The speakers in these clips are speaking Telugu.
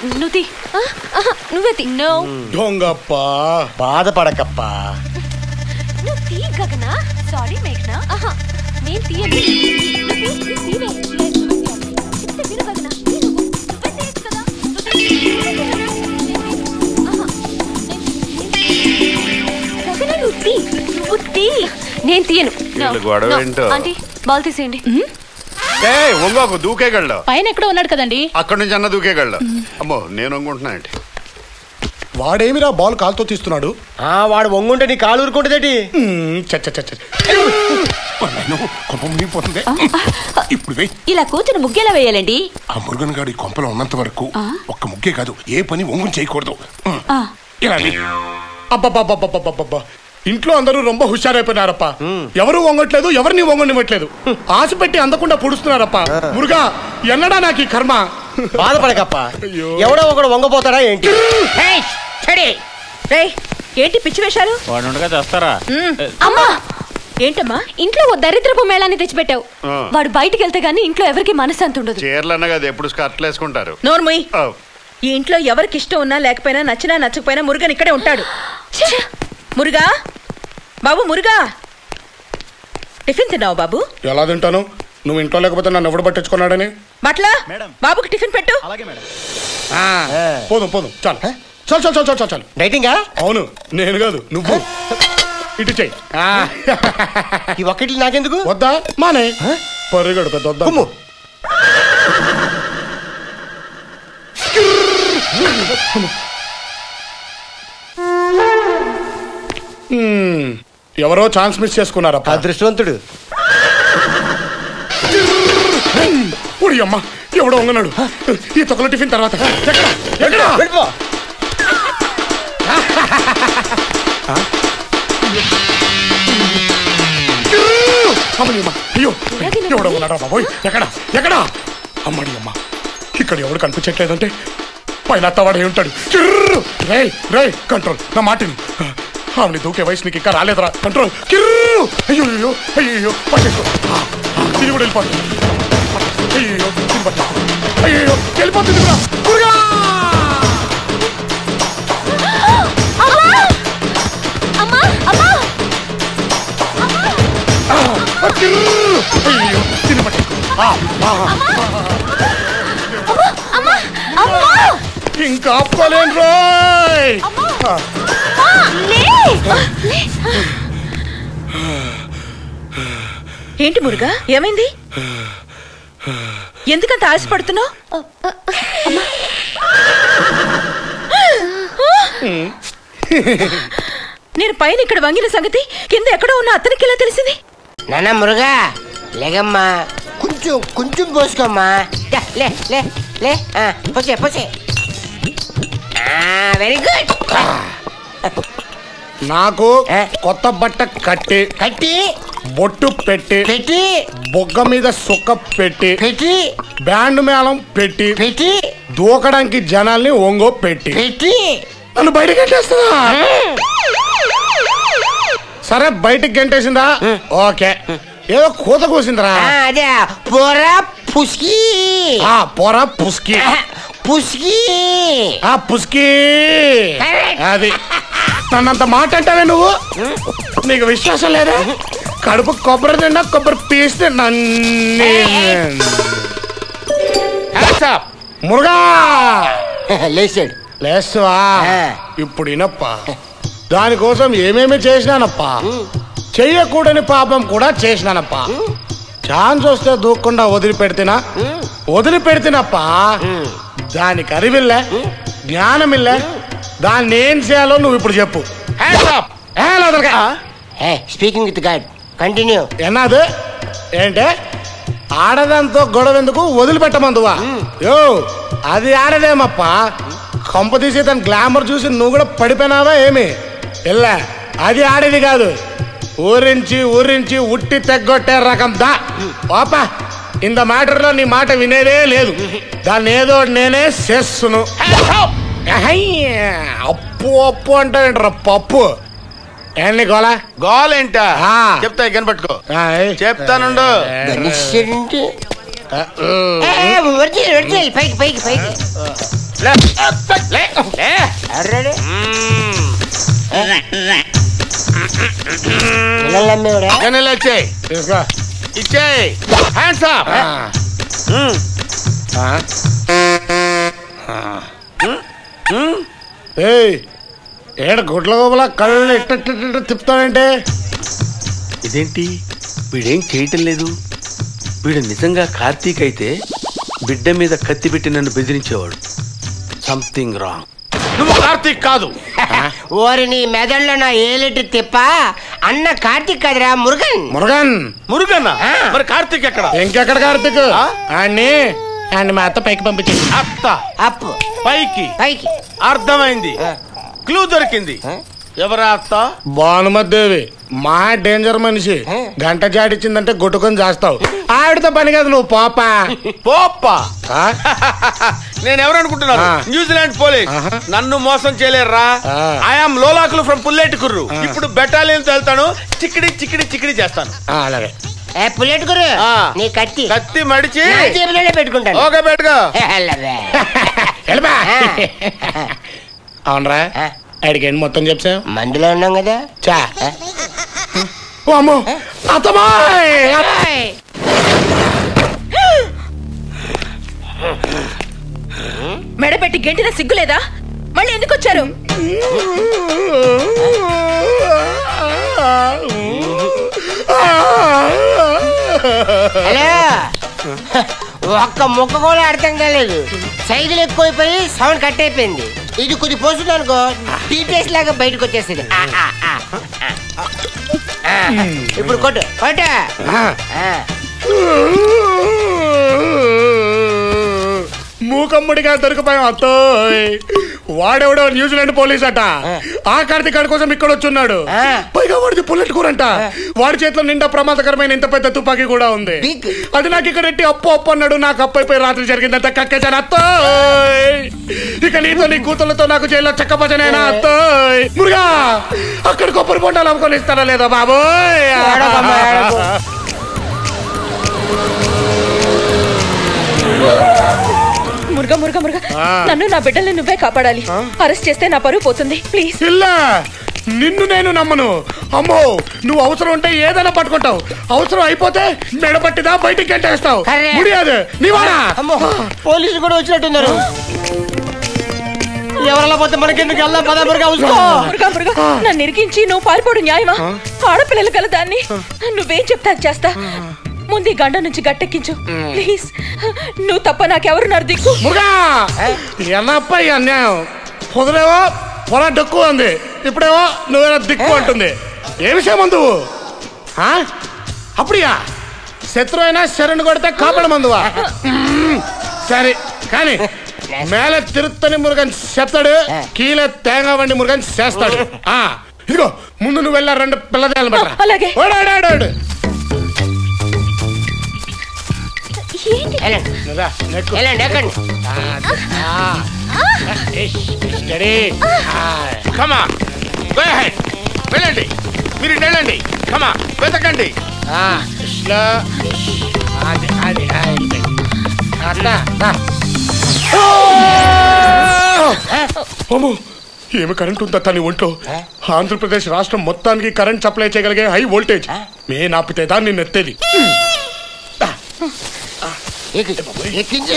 నువ్వు తీ నువ్వే తీ నో దొంగప్ప బాధపడకప్పా నువ్వు తీ గగనా సారీ మేఘనా ఆహా నేను తీయను నువ్వు తీ, తీవే. లేదు, నువ్వే తీయాలి. చెప్తే విను గగనా. తీ నువ్వు. నువ్వే తీయొచ్చు కదా. నువ్వు తీ. నువ్వే తీ గగనా. నేను తీయను. ఆహా. నేను- గగనా, నువ్వు తీ. నువ్వు తీ. నేను తీయను No, వీళ్ళ గొడవ no. ఏంటో. ఆంటీ బాల్ తీసేయండి ఏ ఒంగోకు దూకేగలడు పైన ఎక్కడో ఉన్నాడు కదండి అక్కడి నుంచి అన్న దూకేగలడు అమ్మో నేను ఒంగుంటున్నా ఏంటి వాడేమిరా బాల్ కాలుతో తీస్తున్నాడు ఆ వాడు వంగుంటే నీ కాలు ఊరుకుంటుందేటి మ్మ్, చ చ చ చ. నేను కొంప మునిగిపోతుంది ఇప్పుడు వెయ్ ఇలా కూతురు ముగ్గెలా వేయాలండి ఆ మురుగన్ గారి కొంపలో ఉన్నంత వరకు ఒక్క ముగ్గే కాదు ఏ పని వంగుని చేయకూడదు ఉమ్. ఇలా వెయ్. అబ్బబ్బబ్బబ్బబ్బబ్బబ్బ. ఇంట్లో అందరూ రొంబ హుషారైపోయినారప్ప ఎవరు వంగట్లేదు ఎవరిని వంగనివ్వట్లేదు ఆశ పెట్టి అందకుండా పుడుస్తున్నారప్ప మురుగా ఎన్నడా నాకు ఈ కర్మ బాధపడకప్పా అయ్యో. ఎవడో ఒకడు వంగపోతాడా ఏంటి రేయ్ ఏంటి పిచ్చి వేషాలు వాడు ఉండగా చేస్తారా అమ్మా ఏంటమ్మా ఇంట్లో ఓ దరిద్రపు మేళాన్ని తెచ్చిపెట్టావు ఆ. వాడు బయటికి వెళ్తే గానీ ఇంట్లో ఎవరికి మనశ్శాంతి ఉండదు చీరలు అన్న కదా ఎప్పుడు స్కర్ట్లు వేసుకుంటారు నోర్ముయ్ ఓ, ఈ ఇంట్లో ఎవరికి ఇష్టం ఉన్నా లేకపోయినా నచ్చినా నచ్చకపోయినా మురుగన్ ఇక్కడే ఉంటాడు మురుగా బాబు మురుగా టిఫిన్ తిన్నావు బాబు ఎలా తింటాను నువ్వు ఇంట్లో లేకపోతే నన్ను ఎవడు పట్టించుకున్నాడని బట్లా బాబుకి టిఫిన్ పెట్టు ఆ, పోదాం పోదాం చాలు చాలు చాలు చాలు చాలు చాలు చాలు డైటింగా అవును నేను కాదు నువ్వు ఇటు చెయ్యి ఆ, ఈ ఒక్కటి నాకెందుకు వద్దా మానే పరిగడు పెద్ద వద్దా కుమ్ము మ్మ్. ఎవరో ఛాన్స్ మిస్ చేసుకున్నారప్ప అదృష్టవంతుడు ఉడి అమ్మ ఎవడో వంగనాడు ఈ తొక్కల టిఫిన్ తర్వాత ఎక్కడ ఎక్కడ వెళ్ళిపో అమ్మని అమ్మ అయ్యో ఎవడో ఉన్నాడా బాబోయ్ ఎక్కడ ఎక్కడ అమ్మడి అమ్మ ఇక్కడ ఎవడు కనిపించట్లేదంటే పైన అత్తవాడే ఉంటాడు కిర్రు రే రే కంట్రోల్ నా మాటిని ఆమెని దూకే వయసు నీకు ఇంకా రాలేదురా కంట్రోల్ కిర్రు అయ్యో అయ్యో అయ్యో పట్టేసుకో ఆ, ఆ, ఇది కూడా వెళ్ళిపోతుంది అయ్యో ఇది పట్టేసుకో అయ్యో వెళ్ళిపోతుంది కూడా గురుగా అమ్మా అమ్మా ఆ, కిర్రు అయ్యో తిని పట్టేసుకో ఆ, ఆ, అమ్మా అమ్మా ఇంకా ఆపుకోలేను రోయ్ ఆ, లే లే. ఏంటి మురుగా ఏమైంది ఎందుకంత ఆశపడుతున్నావు నేను పైన ఇక్కడ వంగిన సంగతి కింద ఎక్కడో ఉన్న అతనికి ఎలా తెలిసింది నాన్న మురుగా లేగమ్మా కొంచెం కొంచెం పోసుకోమ్మా దా, లే లే లే ఆ, పోసే పోసే వెరీ గుడ్ నాకు ఏ? కొత్త బట్ట కట్టి కట్టి బొట్టు పెట్టి పెట్టి బొగ్గ మీద సుక్క పెట్టి పెట్టి బ్యాండ్ మేళం పెట్టి పెట్టి దూకడానికి జనాల్ని ఒంగో పెట్టి పెట్టి నన్ను బయటకి గంటేస్తుందా సరే బయటికి గంటేసిందా ఓకే ఏదో కూత కూసిందిరా ఆ, అదే పొరా పుస్కి ఆ పొర పుస్కి పుస్కి ఆ పుస్కి Correct. అది నన్నంత మాట అంటావే నువ్వు నీకు విశ్వాసం లేదా కడుపు కొబ్బరి తిన్నా కొబ్బరి పీస్ తిన్నా మురుగా లేచాడు లేస్తువా ఆ. ఇప్పుడు ఇనప్ప దానికోసం ఏమేమి చేసినానప్పా చెయ్యకూడని పాపం కూడా చేసినానప్పా ఛాన్స్ వస్తే దూక్కుండా వదిలిపెడితేనా వదిలిపెడితేనప్పా దానికి అరివిల్లే జ్ఞానమిల్లే దాన్ని ఏం చేయాలో నువ్వు ఇప్పుడు చెప్పు ఏ, లోదరగా. స్పీకింగ్ విత్ గాడ్ కంటిన్యూ ఎన్నది ఏంటే ఆడదంతో గొడవ ఎందుకు వదిలిపెట్టమందువా యో అది ఆడదేమప్పా కొంప తీసి తన గ్లామర్ చూసి నువ్వు కూడా పడిపోయినావా ఏమి ఎల్లా అది ఆడేది కాదు ఊరించి ఊరించి ఉట్టి తెగ్గొట్టే రకం దా పాపా ఇంత మ్యాటర్లో నీ మాట వినేదే లేదు దాన్ని ఏదో ఒకటి నేనే చేస్తును ఎహయ్య, అప్పు అప్పు అంటావేంట్రా పప్పు ఏంటి గోలా గోలేంటా ఆ. చెప్తా కనిపెట్టుకో ఆ, ఏయ్. చెప్తానుండు గణిస్తాడంటే ఆ, ఉమ్. ఒరిజినల్ ఒరిజినల్ పైకి పైకి పైకి లే. లే. లే. అర్రెరే. పిల్లలు అమ్మేవాడా? గన్నెలు వచ్చేయ్ తీసుకో ఇచ్చేయ్ హ్యాండ్స్ అప్ ఆ. ఆ. ఏయ్ ఏడ గుడ్ల గోబల కళ్ళు ఇట్ట ఇట్ట ఇట్ట తిప్పుతాడంటే ఇదేంటి వీడేం చేయటం లేదు వీడు నిజంగా కార్తీక్ అయితే బిడ్డ మీద కత్తి పెట్టి నన్ను బెదిరించేవాడు సంథింగ్ రాంగ్ నువ్వు కార్తీక్ కాదు ఓరి నీ మెదడులో నా ఏలిటి తిప్ప అన్న కార్తీక్ కదరా మురుగన్ మురుగన్ మురుగన్న ఆ. మరి కార్తీక్ ఎక్కడ ఇంకెక్కడ కార్తీక్ ఆడిని ఆడిని మా అత్త పైకి పంపించింది అత్త అప్పు పైకి పైకి అర్థమైంది ఆ. క్లూ దొరికింది ఎవరా అత్త భానుమదేవి మా డేంజర్ మనిషి గంట జాడిచ్చిందంటే కొట్టుకొని చేస్తావు ఆవిడతో పని కాదు నువ్వు పాప పోప్ప ఆ? నేను ఎవరు అనుకుంటున్నారు ఆ. న్యూజిలాండ్ పోలీస్ ఆహా. నన్ను మోసం చేయలేరురా ఆ. ఐఎమ్ లోలాకులు ఫ్రమ్ పుల్లెట్ కుర్రు ఇప్పుడు బెటాలియన్ వెళ్తాను చిక్కిడి చిక్కిడి చిక్కిడి చేస్తాను ఆ, అలాగే ఏ పుల్లెట్ గురు ఆ. నీ కత్తి కత్తి మడిచి నా జేబులోనే పెట్టుకుంటాను ఓకే పెట్టుకో హెల్లవే. వెళ్ళిపా ఆ. అవునరా ఆ. అడిగండి మొత్తం చెప్పా మందులో ఉన్నాం కదా చా ఆ. ఓ అమ్మో అత్తమాయ్ మెడపెట్టి గెంటిన సిగ్గులేదా మళ్ళీ ఎందుకు వచ్చారు హలో ఒక్క ముక్క కూడా అర్థం కాలేదు సైజులు ఎక్కువైపోయి సౌండ్ కట్ అయిపోయింది ఇది కొద్ది పోస్తుంది అనుకో డీటెయిల్స్ లాగా బయటకు వచ్చేస్తుంది ఆ, ఆ, ఆ, ఆ. ఆ, ఇప్పుడు కొట్టు కొట్టు ఆ. మూకమ్ముడిగా దొరికిపోయాం అత్తోయ్ వాడెవడో న్యూజిలాండ్ పోలీస్ అట ఆ కార్తీక్ గారి కోసం ఇక్కడ వచ్చున్నాడు ఆ. పైగా వాడిది బుల్లెట్ కూరంట వాడి చేతిలో నిండా ప్రమాదకరమైన ఇంత పెద్ద తుపాకీ కూడా ఉంది Big. అది నాకు ఇక్కడ ఎట్టి అప్పు అప్పు అన్నాడు నాకు అప్పు అయిపోయి రాత్రి జరిగిందంత కక్కేశాను అత్తోయ్ ఇక నీతో నీ కూతుళ్ళతో నాకు జైల్లో చక్కపచనేనా అత్తోయ్ మురుగా అక్కడ కొబ్బరి బొండాలు అమ్ముకొని ఇస్తారా లేదా బాబోయ్ ఏడవకమ్మా, ఏడవకు. మురుగా మురుగా మురుగా ఆ. నన్ను నా బిడ్డల్ని నువ్వే కాపాడాలి అరెస్ట్ చేస్తే నా పరువు పోతుంది ప్లీజ్ ఇల్ల నిన్ను నేను నమ్మను అమ్మో నువ్వు అవసరం ఉంటే ఏదైనా పట్టుకుంటావు అవసరం అయిపోతే మెడపట్టిదా బయటికి గంటేస్తావు కర్రే. ముడియాదు నీవాడా అమ్మో పోలీసులు కూడా వచ్చినట్టున్నారు ఎవరలా పోతే మనకెందుకు వెళ్దాం పదమరుగా ఉంచుకో మురుగా మురుగా నన్ను ఇరికించి నువ్వు పారిపోవడం న్యాయమా ఆడపిల్లలు గల దాన్ని నువ్వేం చెప్తా అది చేస్తా ముందు ఈ గండ నుంచి గట్టెక్కించు ప్లీజ్ నువ్వు తప్ప నాకెవరున్నారు దిక్కు మురుగా ఎన్నప్ప ఈ అన్యాయం పొదలేవో పొల డొక్కు ఉంది ఇప్పుడేమో నువ్వేనా దిక్కు అంటుంది ఏ విషయం మందువు ఆ? అప్పుడియా శత్రు అయినా శరణు కొడితే కాపల మందువా మ్మ్. సరే కానీ మేల తిరుత్తని మురుగన్ చెప్తాడు కీలే తేంగా వండి మురుగన్ చేస్తాడు ఆ ఇదిగో ముందు నువ్వు వెళ్ళా రెండు పిల్లదేళ్ళు ఆ, అలాగే. ఓడాడాడు ఏంటి వెళ్ళండి నెక్కు వెళ్ళండి ఎక్కండి స్టడీ కమా గో హెడ్ వెళ్ళండి మీరు ఇటు వెళ్ళండి కమా వెతకండి స్లో అది అది అది అట్లా అమ్మో ఏమి కరెంట్ ఉందా తన ఒంట్లో ఆంధ్రప్రదేశ్ రాష్ట్రం మొత్తానికి కరెంట్ సప్లై చేయగలిగే హై వోల్టేజ్ మే నాపితే దాన్ని నెత్తేది ఎక్కి- ఎక్కించు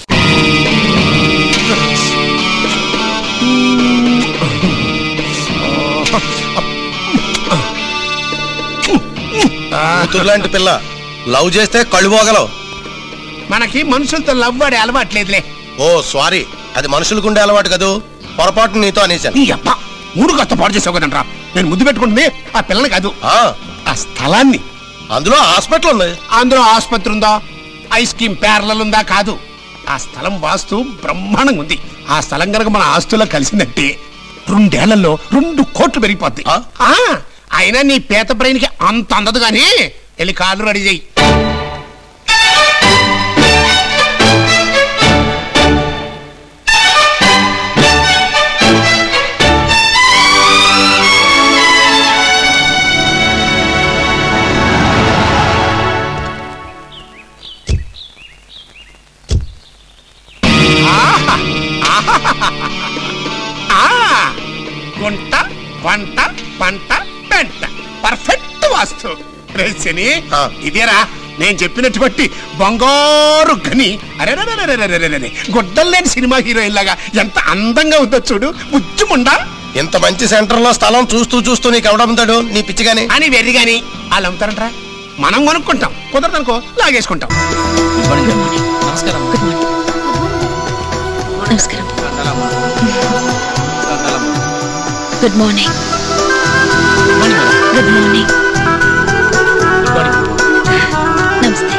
కూతురులాంటి పిల్ల లవ్ చేస్తే కళ్ళు పోగలవు మనకి మనుషులతో లవ్ ఆడే అలవాట్లేదులే ఓ సారీ అది మనుషులకుండే అలవాటు కదూ పొరపాటు నీతో అనేశాను నీ అప్ప మూడు కొత్త పాడు చేసావు కదంట్రా నేను ముద్దు పెట్టుకుంటుంది ఆ పిల్లని కాదు ఆ, ఆ స్థలాన్ని అందులో హాస్పిటల్ ఉంది అందులో ఆసుపత్రి ఉందా ఐస్ క్రీమ్ ప్యారలల్ ఉందా కాదు ఆ స్థలం వాస్తు బ్రహ్మాండంగా ఉంది ఆ స్థలం కనుక మన ఆస్తుల్లో కలిసిందంటే రెండేళ్లలో రెండు కోట్లు పెరిగిపోద్ది ఆ? ఆ, అయినా నీ పేత బ్రెయిన్కి అంత అందదు కానీ వెళ్ళి కాళ్ళు రెడీ చేయి ఆహా! ఆహా! గుంట వంట పంట పెంట పర్ఫెక్ట్ వాస్తు రే శని ఆ. ఇదేరా నేను చెప్పినటువంటి బంగారు గని అరే గుడ్డలు లేని సినిమా హీరోయిన్ లాగా ఎంత అందంగా ఉందో చూడు బుజ్జుముండా ఇంత మంచి సెంటర్ లో స్థలం చూస్తూ చూస్తూ నీకు ఎవడమ్ముతాడు నీ పిచ్చిగాని అని వెర్రి గాని వాళ్ళు అమ్ముతారంటరా మనం కొనుక్కుంటాం కుదరదనుకో లాగేసుకుంటాం నమస్కారం గుడ్ మార్నింగ్ గుడ్ మార్నింగ్ నమస్తే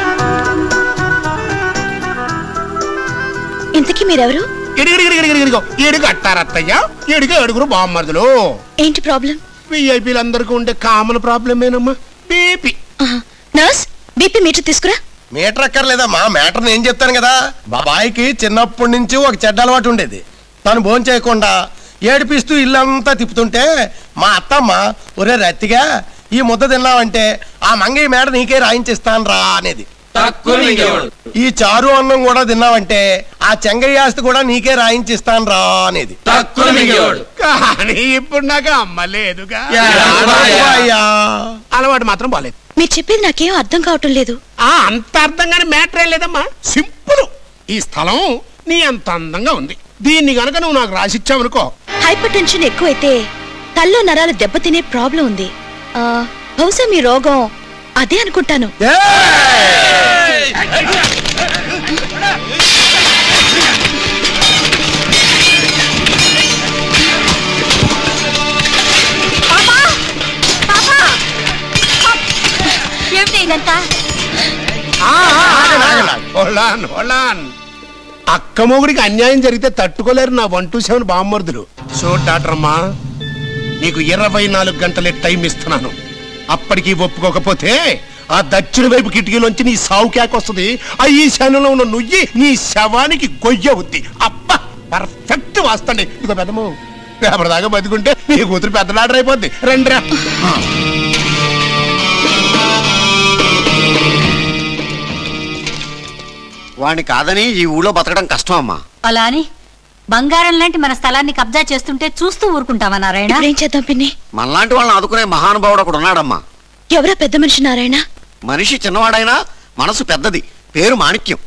ఇంతకీ మీరెవరు ఇడిగిడిగిడిగిడిగిడిగో ఏడుగు అట్టారత్తయ్య ఏడుగు ఏడుగురు బామ్మర్దులు ఏంటి ప్రాబ్లం విఐపీలందరికీ ఉండే కామన్ ప్రాబ్లమేనమ్మా బీపీ నర్స్ బీపీ మీటర్ తీసుకురా మీటర్ అక్కర్లేదమ్మా మ్యాటర్ నేను చెప్తాను కదా బాబాయికి చిన్నప్పటి నుంచి ఒక చెడ్డ అలవాటు ఉండేది తను భోజనం చేయకుండా ఏడిపిస్తూ ఇల్లంతా తిప్పుతుంటే మా అత్తమ్మ ఒరే రత్తిగా ఈ ముద్ద తిన్నావంటే ఆ మంగయ్య మేడ నీకే రాయించిస్తాను రా అనేది ఈ చారు అన్నం కూడా తిన్నావంటే ఆ చెంగయ్య ఆస్తి కూడా నీకే రాయించిస్తాను రా అనేది కానీ ఇప్పుడు నాకు అమ్మ లేదుగా అయ్యా. అలవాటు మాత్రం బాలేదు మీరు చెప్పేది నాకేం అర్థం కావటం లేదు ఆ అంత అర్థంగానే మ్యాటర్ ఏం లేదమ్మా సింపుల్ ఈ స్థలం నీ అంత అందంగా ఉంది దీన్ని గనక నువ్వు నాకు రాసిచ్చావనుకో హైపర్ టెన్షన్ ఎక్కువైతే తల్లో నరాలు దెబ్బతినే ప్రాబ్లం ఉంది ఆ, బహుశా మీ రోగం అదే అనుకుంటాను ఏమిటి ఇదంతా హోలాన్ హోలాన్ అక్క మొగుడికి అన్యాయం జరిగితే తట్టుకోలేరు నా వన్ టూ సెవెన్ బామ్మర్దులు సో డాక్టర్ అమ్మా నీకు ఇరవై నాలుగు గంటలే టైం ఇస్తున్నాను అప్పటికి ఒప్పుకోకపోతే ఆ దక్షిణ వైపు కిటికీలోంచి నీ సావు కేక వస్తుంది ఆ ఈశాన్యంలో ఉన్న నుయ్యి నీ శవానికి గొయ్య ఉంది అబ్బా పర్ఫెక్ట్ వాస్తండి ఇదిగో పెద్దము రేపటిదాకా బతికుంటే నీ కూతురు పెద్దలాడర్ అయిపోద్ది రండి రా వాడిని కాదని ఈ ఊళ్ళో బతకడం కష్టం అమ్మా అలా అని బంగారం లాంటి మన స్థలాన్ని కబ్జా చేస్తుంటే చూస్తూ ఊరుకుంటావా నారాయణ ఇప్పుడు ఏం చేద్దాం పిన్ని మనలాంటి వాళ్ళని ఆదుకునే మహానుభావుడు ఒకడు ఉన్నాడమ్మా ఎవరా పెద్ద మనిషి నారాయణ మనిషి చిన్నవాడైనా మనసు పెద్దది పేరు మాణిక్యం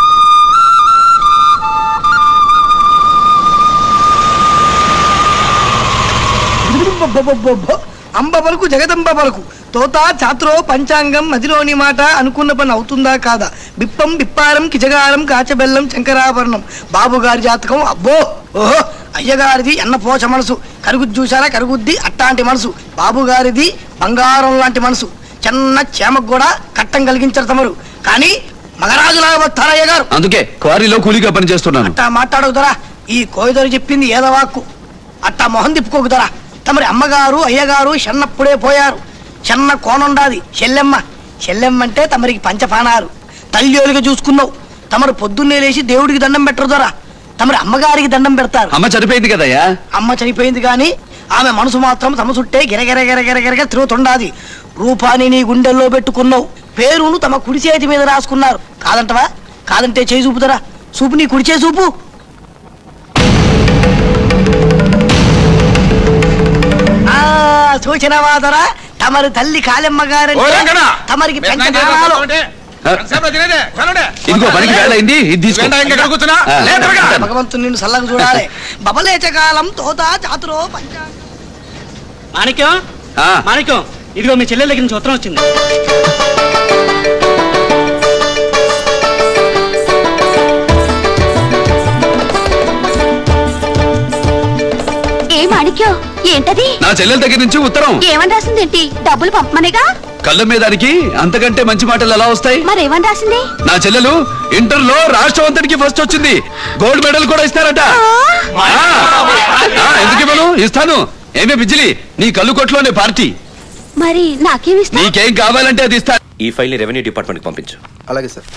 అంబ పలుకు జగదంబ పలుకు తోత చాత్రో పంచాంగం మదిలోని మాట అనుకున్న పని అవుతుందా కాదా బిప్పం బిప్పారం కిచగారం కాచబెల్లం శంకరాభరణం బాబు గారి జాతకం అబ్బో ఓహో అయ్యగారిది ఎన్న పోచ మనసు కరుగుద్ది చూసారా కరుగుద్ది అట్టాంటి మనసు బాబు గారిది బంగారం లాంటి మనసు చిన్న చేమకు కూడా కట్టం కలిగించరు తమరు కానీ మగరాజులాగా వస్తారయ్య గారు అందుకే క్వారీలో కూలీగా పనిచేస్తున్నాను అట్టా మాట్లాడకుదరా ఈ కోయిదరు చెప్పింది ఏదవాక్కు అట్టా మొహం తిప్పుకోకుదరా తమరి అమ్మగారు అయ్యగారు చిన్నప్పుడే పోయారు చిన్న కోనుండాది చెల్లెమ్మ చెల్లెమ్మ అంటే తమరికి పంచపానాలు తల్లిగా చూసుకున్నావు తమరు పొద్దున్నే లేచి దేవుడికి దండం పెట్టరు దొరా తమరి అమ్మగారికి దండం పెడతారు అమ్మ చనిపోయింది కదయ్యా అమ్మ చనిపోయింది కానీ ఆమె మనసు మాత్రం తమ చుట్టే గిరగిర గిరగిర గిరగ తిరుగుతుండాది రూపాన్ని నీ గుండెల్లో పెట్టుకున్నావు పేరును తమ కుడి చేతి మీద రాసుకున్నారు కాదంటవా కాదంటే చేయి చూపుతారా చూపు నీ కుడి చేయి చూపు ఆ సూచనవాదరా తమరి తల్లి కాళెమ్మ గారు తమరికి పెద్ద ప్రాణాలు. ఇదిగో పనికి వేళైంది ఇది తీసుకో ఆ, ఉంటాను. భగవంతుని నిన్ను సల్లగా చూడాలి బబలేచ కాలం తోత చాతురో పంచ మాణిక్యం ఆ, మాణిక్యం ఇదిగో మీ చెల్లెల దగ్గర నుంచి ఉత్తరం వచ్చింది ఏ మాణిక్యం ఏంటది నా చెల్లెల దగ్గర నుంచి ఉత్తరం ఏమని రాసిందేంటి డబ్బులు పంపమనేగా కళ్ళ మీదానికి అంతకంటే మంచి మాటలు ఎలా వస్తాయి మరేమని రాసింది నా చెల్లెలు ఇంటర్ లో రాష్ట్రవంతుడికి ఫస్ట్ వచ్చింది గోల్డ్ మెడల్ కూడా ఇస్తారట ఆ, ఆ, ఎందుకు ఇవ్వను ఇస్తాను ఏమే బిజ్జిలి నీ కళ్ళు కొట్లోనే పార్టీ మరి నాకేమిస్తా నీకేం కావాలంటే అది ఇస్తా ఈ ఫైల్ ని రెవెన్యూ డిపార్ట్మెంట్ కి పంపించు అలాగే సార్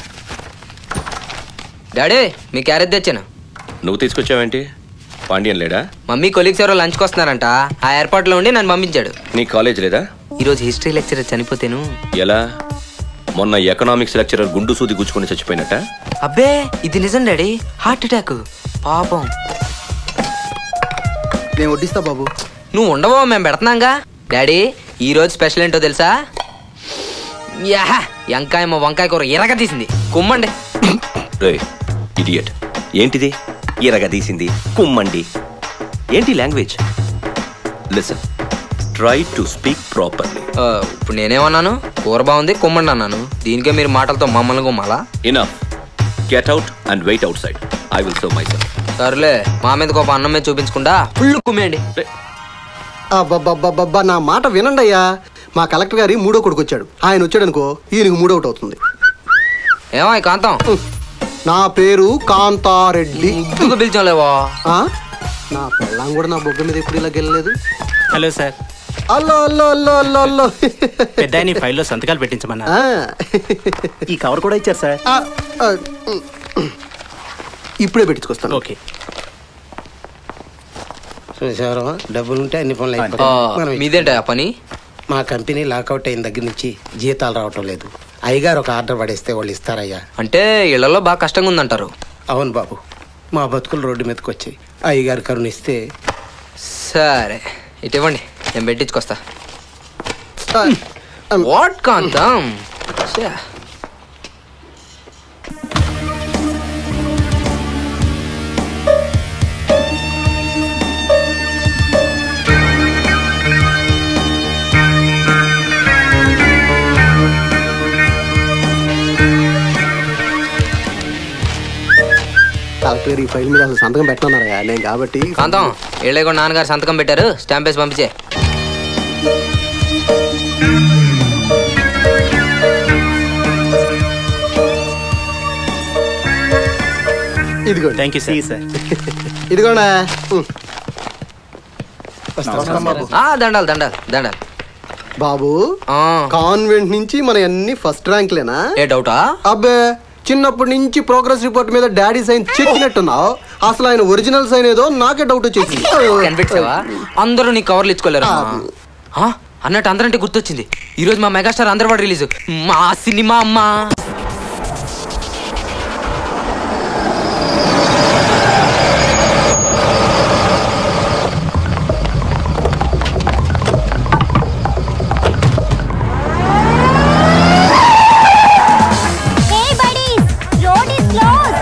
డాడీ మీ క్యారెట్ తెచ్చాను నువ్వు తీసుకొచ్చావేంటి పాండ్యన్ లేడా మమ్మీ కొలీగ్స్ ఎవరో లంచ్కి వస్తున్నారంట ఆ ఏర్పాట్లో ఉండి నన్ను పంపించాడు నీ కాలేజ్ లేదా ఈరోజు హిస్టరీ లెక్చరర్ చనిపోతేను ఎలా మొన్న ఎకనామిక్స్ లెక్చరర్ గుండు సూది గుచ్చుకొని చచ్చిపోయినట్ట అబ్బే ఇది నిజం డాడీ హార్ట్ అటాక్ పాపం నేను వడ్డిస్తా బాబు నువ్వు ఉండవో మేము పెడుతున్నాంగా డాడీ ఈ రోజు స్పెషల్ ఏంటో తెలుసా యా వంకాయ మా వంకాయ కూర ఎరగ తీసింది కుమ్మండి రే ఇడియట్ ఏంటిది ఎరగదీసింది కుమ్మండి ఏంటి language listen try to speak properly ఆ, ఇప్పుడు నేనేమన్నాను కూర బాగుంది కుమ్మండి అన్నాను దీనికే మీరు మాటలతో మమ్మల్ని కుమ్మాలా enough get out and wait outside I will serve myself సర్లే మా మీద కోపం అన్నం మీద చూపించకుండా ఫుల్ కుమ్మేయండి అబ్బబ్బబ్బబ్బబ్బా నా మాట వినండి అయ్యా మా కలెక్టర్ గారి మూడో కొడుకు వచ్చాడు ఆయన వచ్చాడు అనుకో ఈయనకు మూడో ఒకటి అవుతుంది ఏమో ఈ కాంతం నా పేరు కాంతారెడ్డి ఎందుకు పిలిచాలేవా ఆ? నా పెళ్ళాం కూడా నా బొగ్గ మీద ఎప్పుడు ఇలా గెలలేదు హలో సార్ అల్లో అల్లో అల్లో అల్లో అల్లో పెద్ద ఆయన ఈ ఫైల్లో సంతకాలు పెట్టించమన్నా ఆ. ఈ కవర్ కూడా ఇచ్చారు సార్ ఆ, ఆ, ఇప్పుడే పెట్టించుకొస్తాను ఓకే చూసారు డబ్బులుంటే అన్ని పనులు ఆ, అయిపోతాయి మనం మీదేంట ఆ పని మా కంపెనీ లాకౌట్ అయిన దగ్గర నుంచి జీతాలు రావటం లేదు అయ్యగారు ఒక ఆర్డర్ పడేస్తే వాళ్ళు ఇస్తారయ్యా అంటే ఇళ్లలో బాగా కష్టంగా ఉందంటారు అవును బాబు మా బతుకులు రోడ్డు మీదకి వచ్చాయి అయ్యగారు కరుణిస్తే సరే ఇటు ఇవ్వండి నేను పెట్టించుకొస్తా వాట్ కాంతం ఛే. కలెక్టర్ గారు ఈ ఫైల్ మీద అసలు సంతకం పెట్టనన్నారయ్యా నేను కాబట్టి కాంతం ఏళ్ళే కూడా నాన్నగారు సంతకం పెట్టారు స్టాంప్ వేసి పంపించే ఇదిగో థ్యాంక్ యూ సార్ సార్ ఇదిగోండి ఉం. ఆ, దండాలు దండాలు దండాలు బాబు కాన్వెంట్ నుంచి మన అన్ని ఫస్ట్ ర్యాంక్లేనా ఏ డౌటా అబ్బే చిన్నప్పటి నుంచి ప్రోగ్రెస్ రిపోర్ట్ మీద డాడీ సైన్ చెక్కినట్టున్నావు అసలు ఆయన ఒరిజినల్ సైన్ ఏదో నాకే డౌట్ వచ్చేసింది కనిపెట్టావా అందరూ నీ కవర్లు ఇచ్చుకోలేరు అన్నట్టు అందరంటే గుర్తొచ్చింది ఈ రోజు మా మెగాస్టార్ అందరవాడు రిలీజ్ మా సినిమా అమ్మా Hey buddies, road is closed.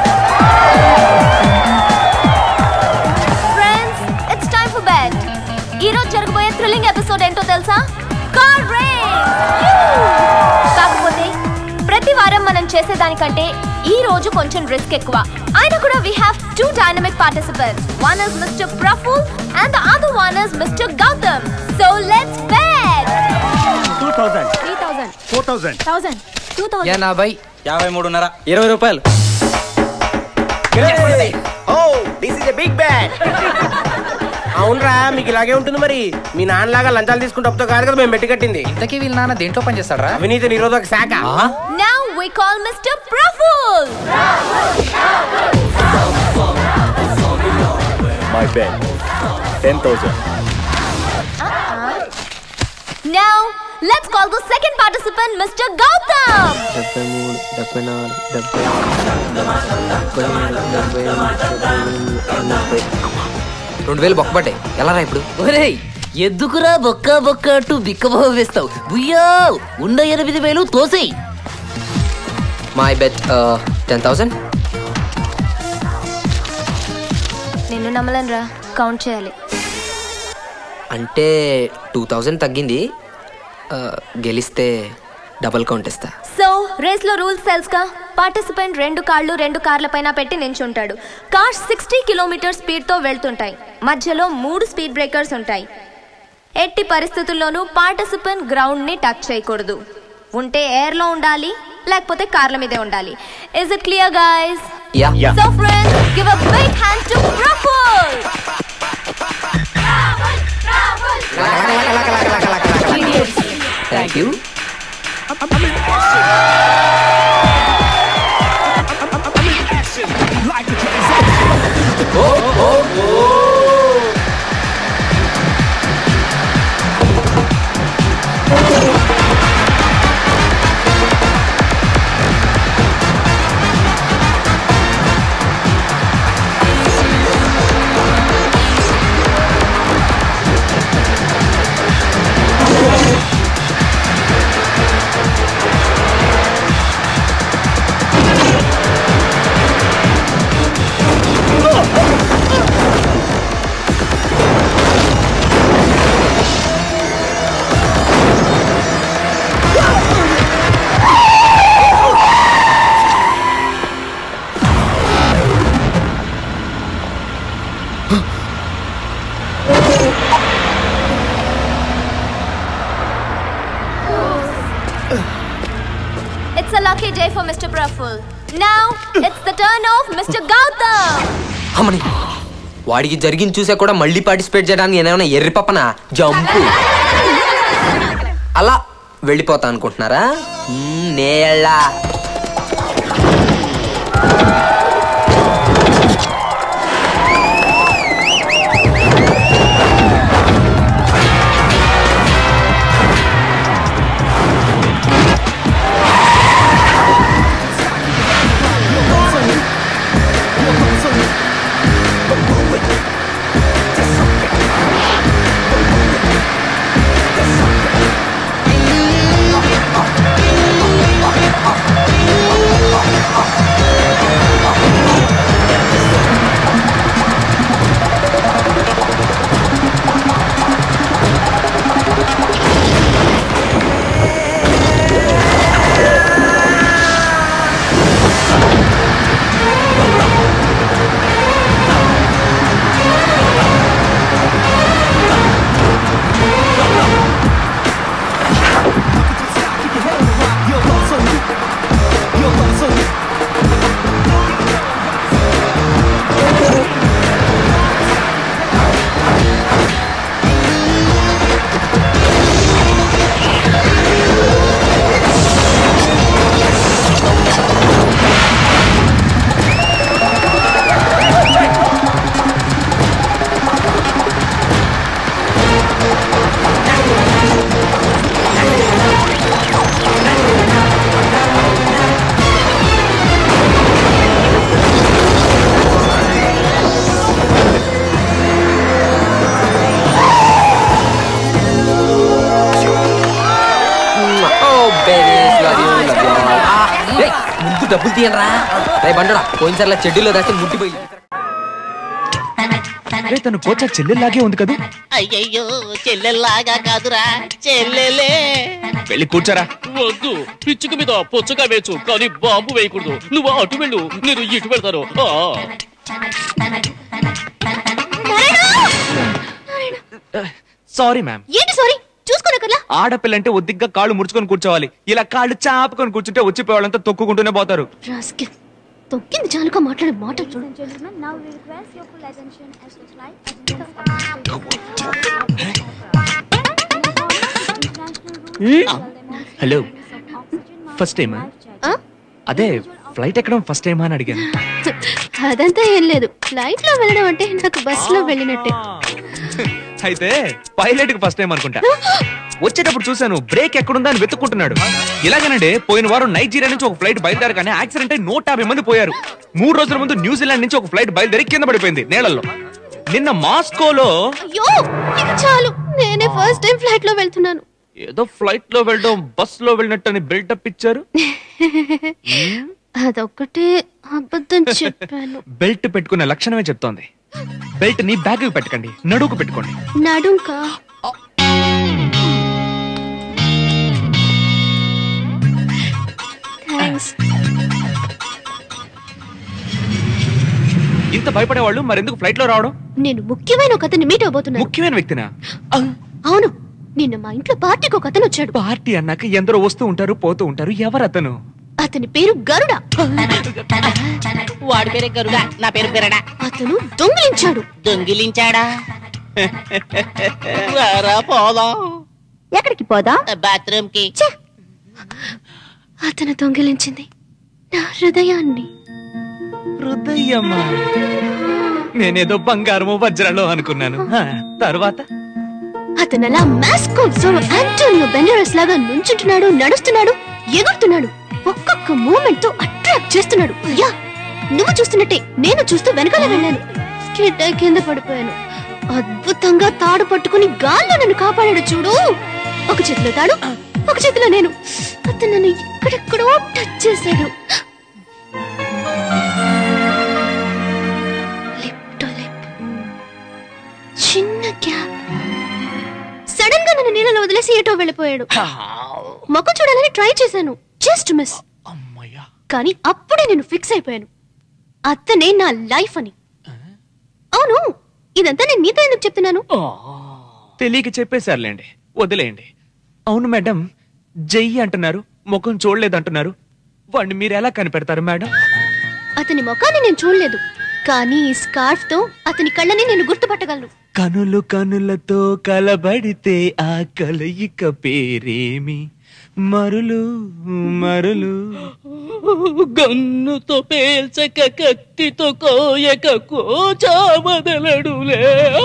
Friends, it's time for bed. ఈ రోజు జరగబోయే థ్రిల్లింగ్ ఎపిసోడ్ ఏంటో తెలుసా కార్ రేస్ కాకపోతే ప్రతి వారం మనం చేసేదానికంటే ఈ రోజు కొంచెం రిస్క్ ఎక్కువ అయినా కూడా we have two dynamic participants one is mister Praful and the other one is mister Gautam so let's bet two thousand three thousand four thousand thousand two thousand ఎనభై యాభై మూడున్నర ఇరవై రూపాయలు oh this is a big bad అవునరా మీకు ఇలాగే ఉంటుంది మరి మీ నాన్నలాగా లంచాలు తీసుకుంటే అప్పుతో కాదు కదా మేము పెట్టి కట్టింది ఇంతకీ వీళ్ళ నాన్న దేంట్లో పని చేస్తాడరా అవినీతి నిరోధక శాఖ Now we call Mr. Praful. My bet ten thousand Now let's call the second participant, Mr. Gautam. డెబ్బై మూడు డెబ్బై నాలుగు డెబ్బై డెబ్బై మూడు డెబ్బై ఎనభై రెండు వేలు బొక్కబడ్డాయి ఎలా రా ఇప్పుడు ఒరేయ్ ఎందుకురా బొక్క బొక్క అంటూ బిక్కబో వేస్తావు బుయ్యో ఉన్న ఎనిమిది వేలు తోసేయ్ మై బెట్ టెన్ థౌసండ్ నిన్ను నమ్మలేనురా కౌంట్ చేయాలి అంటే టూ థౌజండ్ తగ్గింది ఆ, గెలిస్తే డబల్ కౌంట్ ఇస్తా సో రేస్ లో రూల్స్ తెలుసుగా పార్టిసిపెంట్ రెండు కాళ్ళు రెండు కార్ల పైన పెట్టి నించుంటాడు కార్స్ సిక్స్టీ కిలోమీటర్ స్పీడ్ తో వెళ్తుంటాయి మధ్యలో మూడు స్పీడ్ బ్రేకర్స్ ఉంటాయి ఎట్టి పరిస్థితుల్లోనూ పార్టిసిపెంట్ గ్రౌండ్ ని టచ్ చేయకూడదు ఉంటే ఎయిర్ లో ఉండాలి లేకపోతే కార్ల మీదే ఉండాలి is it clear guys yeah so friends give a big hand to Praful thank you a lucky day for Mr. Praful. Now, it's the turn of Mr. Gautam. అమ్మని వాడికి జరిగింది చూసా కూడా మళ్ళీ పార్టిసిపేట్ చేయడానికి ఏమైనా ఎర్రి పప్పన జంపు అలా వెళ్ళిపోతా అనుకుంటున్నారా మ్మ్, నే ఎళ్ళా oh babies love you love you ముందు డబ్బులు తీయనరా రే బండడా పోయినసార్లా చెడ్డీలో దాచి ముట్టిపోయి రే తను కోచా చెల్లెల్లాగే ఉంది కదా అయ్యయ్యో చెల్లెల్లాగా కాదురా చెల్లెలే వెళ్ళి కూర్చోరా వద్దు పిచ్చుక మీద పొచ్చగా వేచు కానీ బాంబు వేయకూడదు నువ్వు అటు వెళ్ళు నేను ఇటు వెళ్తాను ఆ. సారీ మ్యామ్ ఏంటి సారీ చూసుకోనక్కర్లా ఆడపిల్లంటే ఒద్దిగ్గా కాళ్ళు ముడుచుకొని కూర్చోవాలి ఇలా కాళ్ళు చాపుకొని కూర్చుంటే వచ్చిపోవాలంతా తొక్కుకుంటూనే పోతారు రాస్కెల్ తొక్కింది చాలుగా మాట్లాడే మాటలు చూడు హలో ఫస్ట్ టైమా ఆ? అదే ఫ్లైట్ ఎక్కడం ఫస్ట్ టైమా అని అడిగాను అదంతా ఏం లేదు ఫ్లైట్ లో వెళ్ళడం అంటే నాకు బస్ లో వెళ్ళినట్టే అయితే పైలట్ కి ఫస్ట్ టైం అనుకుంటా వచ్చేటప్పుడు చూశాను బ్రేక్ ఎక్కడుందా అని వెతుక్కుంటున్నాడు ఇలాగేనండి పోయిన వారం నైజీరియా నుంచి ఒక ఫ్లైట్ బయలుదేరగానే యాక్సిడెంట్ అయి నూట యాభై మంది పోయారు మూడు రోజుల ముందు న్యూజిలాండ్ నుంచి ఒక ఫ్లైట్ బయలుదేరి కింద పడిపోయింది నేలల్లో నిన్న మాస్కోలో అయ్యో ఇక చాలు నేనే ఫస్ట్ టైం ఫ్లైట్ లో వెళ్తున్నాను ఏదో ఫ్లైట్ లో వెళ్ళడం బస్ లో వెళ్ళినట్టు అని బిల్డప్ ఇచ్చారు అదొక్కటే అబద్ధం చెప్పాను బెల్ట్ పెట్టుకున్న లక్షణమే చెప్తోంది బెల్ట్ ని బ్యాగ్ పెట్టకండి నడువుకు పెట్టుకోండి నడుంకా థ్యాంక్స్ ఇంత భయపడే వాళ్ళు మరెందుకు ఫ్లైట్ లో రావడం నేను ముఖ్యమైన ఒక అతన్ని మీట్ అవబోతున్నాను ముఖ్యమైన వ్యక్తినా అవును నిన్న మా ఇంట్లో పార్టీకి ఒక అతను వచ్చాడు పార్టీ అన్నాక ఎందరో వస్తూ ఉంటారు పోతూ ఉంటారు ఎవరు అతను అతని పేరు గరుడ వాడి పేరే గరుడా నా పేరు బిరడా అతను దొంగిలించాడు దొంగిలించాడా రారా పోదాం ఎక్కడికి పోదా బాత్రూమ్ కి అతను దొంగిలించింది నా హృదయాన్ని హృదయమా నేనేదో బంగారము వజ్రాలు అనుకున్నాను హ, తర్వాత అతను అలా మాస్కోట్ జోరో ఆంటోనియో బెండరస్ లాగా నుంచుంటున్నాడు నడుస్తున్నాడు ఎగురుతున్నాడు ఒక్కొక్క మూమెంట్ తో అట్రాక్ట్ చేస్తున్నాడు యా నువ్వు చూస్తున్నట్టే నేను చూస్తూ వెనకాల వెళ్ళాను స్కిడ్ అయి కింద పడిపోయాను అద్భుతంగా తాడు పట్టుకుని గాల్లో నన్ను కాపాడాడు చూడు ఒక చేతిలో తాడు ఒక చేతిలో నేను అతను నన్ను ఇక్కడెక్కడో టచ్ చేశాడు లిప్ టు లిప్ చిన్న గ్యాప్ సడన్ గా నన్ను నీళ్ళలో వదిలేసి ఏటో వెళ్ళిపోయాడు మొక్క చూడాలని ట్రై చేశాను జస్ట్ మిస్ కానీ అప్పుడే నేను ఫిక్స్ అయిపోయాను అతనే నా లైఫ్ అని అవును ఇదంతా నేను నీతో ఎందుకు చెప్తున్నాను తెలియక చెప్పేశారులేండి వదిలేయండి అవును మేడం జై అంటున్నారు ముఖం చూడలేదు అంటున్నారు వాడిని మీరు ఎలా కనిపెడతారు మేడం అతని ముఖాన్ని నేను చూడలేదు కానీ ఈ స్కార్ఫ్ తో అతని కళ్ళని నేను గుర్తుపట్టగలను కనులు కనులతో కలబడితే ఆ కలయిక పేరేమి మరులు మరులు గన్నుతో పేల్చక కత్తితో కోయక కోచా వదలడులే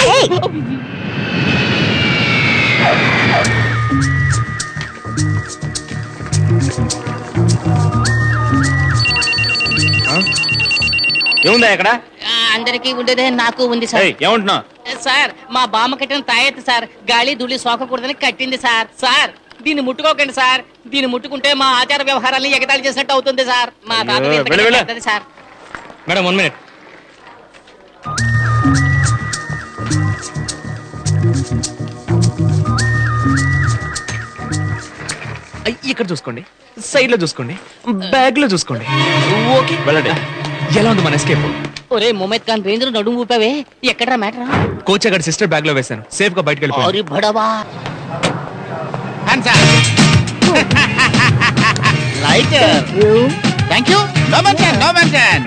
ఏముందా ఇక్కడ ఆ, అందరికీ ఉండేదే నాకు ఉంది సార్ ఏమంటున్నావు సార్ మా బామ్మ కట్టిన తాయెత్తు సార్ గాలి ధూళి సోకకూడదని కట్టింది సార్ సార్ దీన్ని ముట్టుకోకండి సార్ దీన్ని ముట్టుకుంటే మా ఆచార వ్యవహారాన్ని ఎగతాళి చేసినట్టు అవుతుంది సార్ మా తాత అయ్యో, వెళ్ళు, వెళ్ళు. పెద్దది సార్ మేడం వన్ మినిట్ ఇక్కడ చూసుకోండి సైడ్ లో చూసుకోండి బ్యాగ్ లో చూసుకోండి ఓకే వెళ్ళండి ఎలా ఉంది మన ఎస్కేప్ ఒరే మొమెద్ ఖాన్ రేంద్ర నడుము ఊపావే ఎక్కడ్రా మ్యాటర్ కోచ్ అక్కడ సిస్టర్ బ్యాగ్ లో వేశాను సేఫ్ గా బయటకు వెళ్ళిపోయింది అరి బడవా light thank you no mention no mention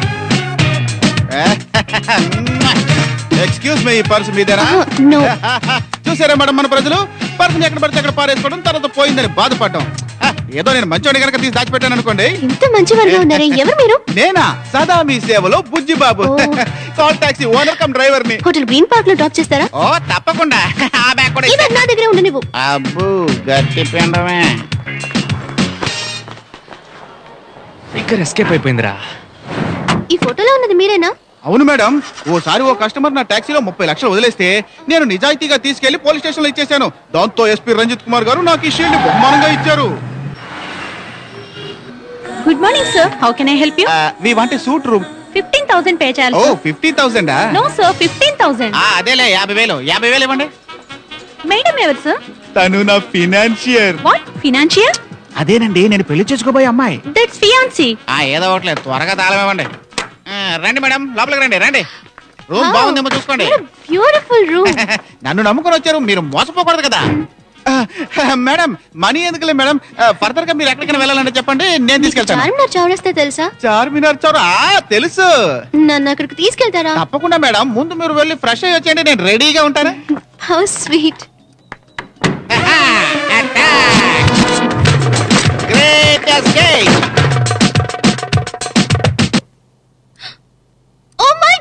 excuse me purse మీదేనా నో చూసారా మేడం మన ప్రజలు పర్స్ ఎక్కడ పడితే అక్కడ పారేసుకోవడం తర్వాత పోయిందని బాధపడడం ఆ, ఏదో నేను మంచోడి కనుక తీసి దాచిపెట్టాను అనుకోండి ఇంత మంచివారుగా ఉన్నారే ఎవరు మీరు నేనా సదా మీ సేవలో బుజ్జి బాబు call taxi owner cum driver ని హోటల్ గ్రీన్ పార్క్ లో డ్రాప్ చేస్తారా ఓ తప్పకుండా ఆ బ్యాగ్ కూడా ఈ బ్యాగ్ నా దగ్గరే ఉండు నువ్వు అబ్బు గట్టి పిండమే ఇక్కడ ఎస్కేప్ అయిపోయిందిరా ఈ ఫోటోలో ఉన్నది మీరేనా అవును మేడం ఓసారి ఓ కస్టమర్ నా టాక్సీలో ముప్పై లక్షలు వదిలేస్తే నేను నిజాయితీగా తీసుకెళ్లి పోలీస్ స్టేషన్ లో ఇచ్చేశాను దాంతో ఎస్పీ రంజిత్ కుమార్ గారు నాకు ఈ షీల్డ్ బహుమానంగా ఇచ్చారు good morning sir how can I help you we want suite room fifteen thousand pay చేయాలి oh fifty thousand no sir fifteen thousand అదేలే యాభై వేలు యాభై వేలు ఇవ్వండి మేడం ఎవరు సార్ తను నా ఫినాన్షియర్ వాట్ ఫినాన్షియల్ అదేనండి నేను పెళ్లి చేసుకోబోయే అమ్మాయి దట్స్ ఫియాన్సీ ఆ ఏదో ఒకట్లేదు త్వరగా తాళం ఇవ్వండి ఆ, రండి మేడం లోపలికి రండి రండి రూమ్ Wow. బాగుందేమో చూసుకోండి బ్యూటిఫుల్ రూమ్ నన్ను నమ్ముకొని వచ్చారు మీరు మోసపోకూడదు కదా ఆ, మేడం మనీ ఎందుకులే మేడం ఫర్దర్ గా మీరు ఎక్కడికైనా వెళ్ళాలంటే చెప్పండి నేను తీసుకెళ్తాను చార్మినార్ చౌరస్తా తెలుసా చార్మినార్ చౌర ఆ, తెలుసు నన్ను అక్కడికి తీసుకెళ్తారా తప్పకుండా మేడం ముందు మీరు వెళ్ళి ఫ్రెష్ అయ్యి వచ్చేయండి నేను రెడీగా ఉంటాను how sweet great escape oh my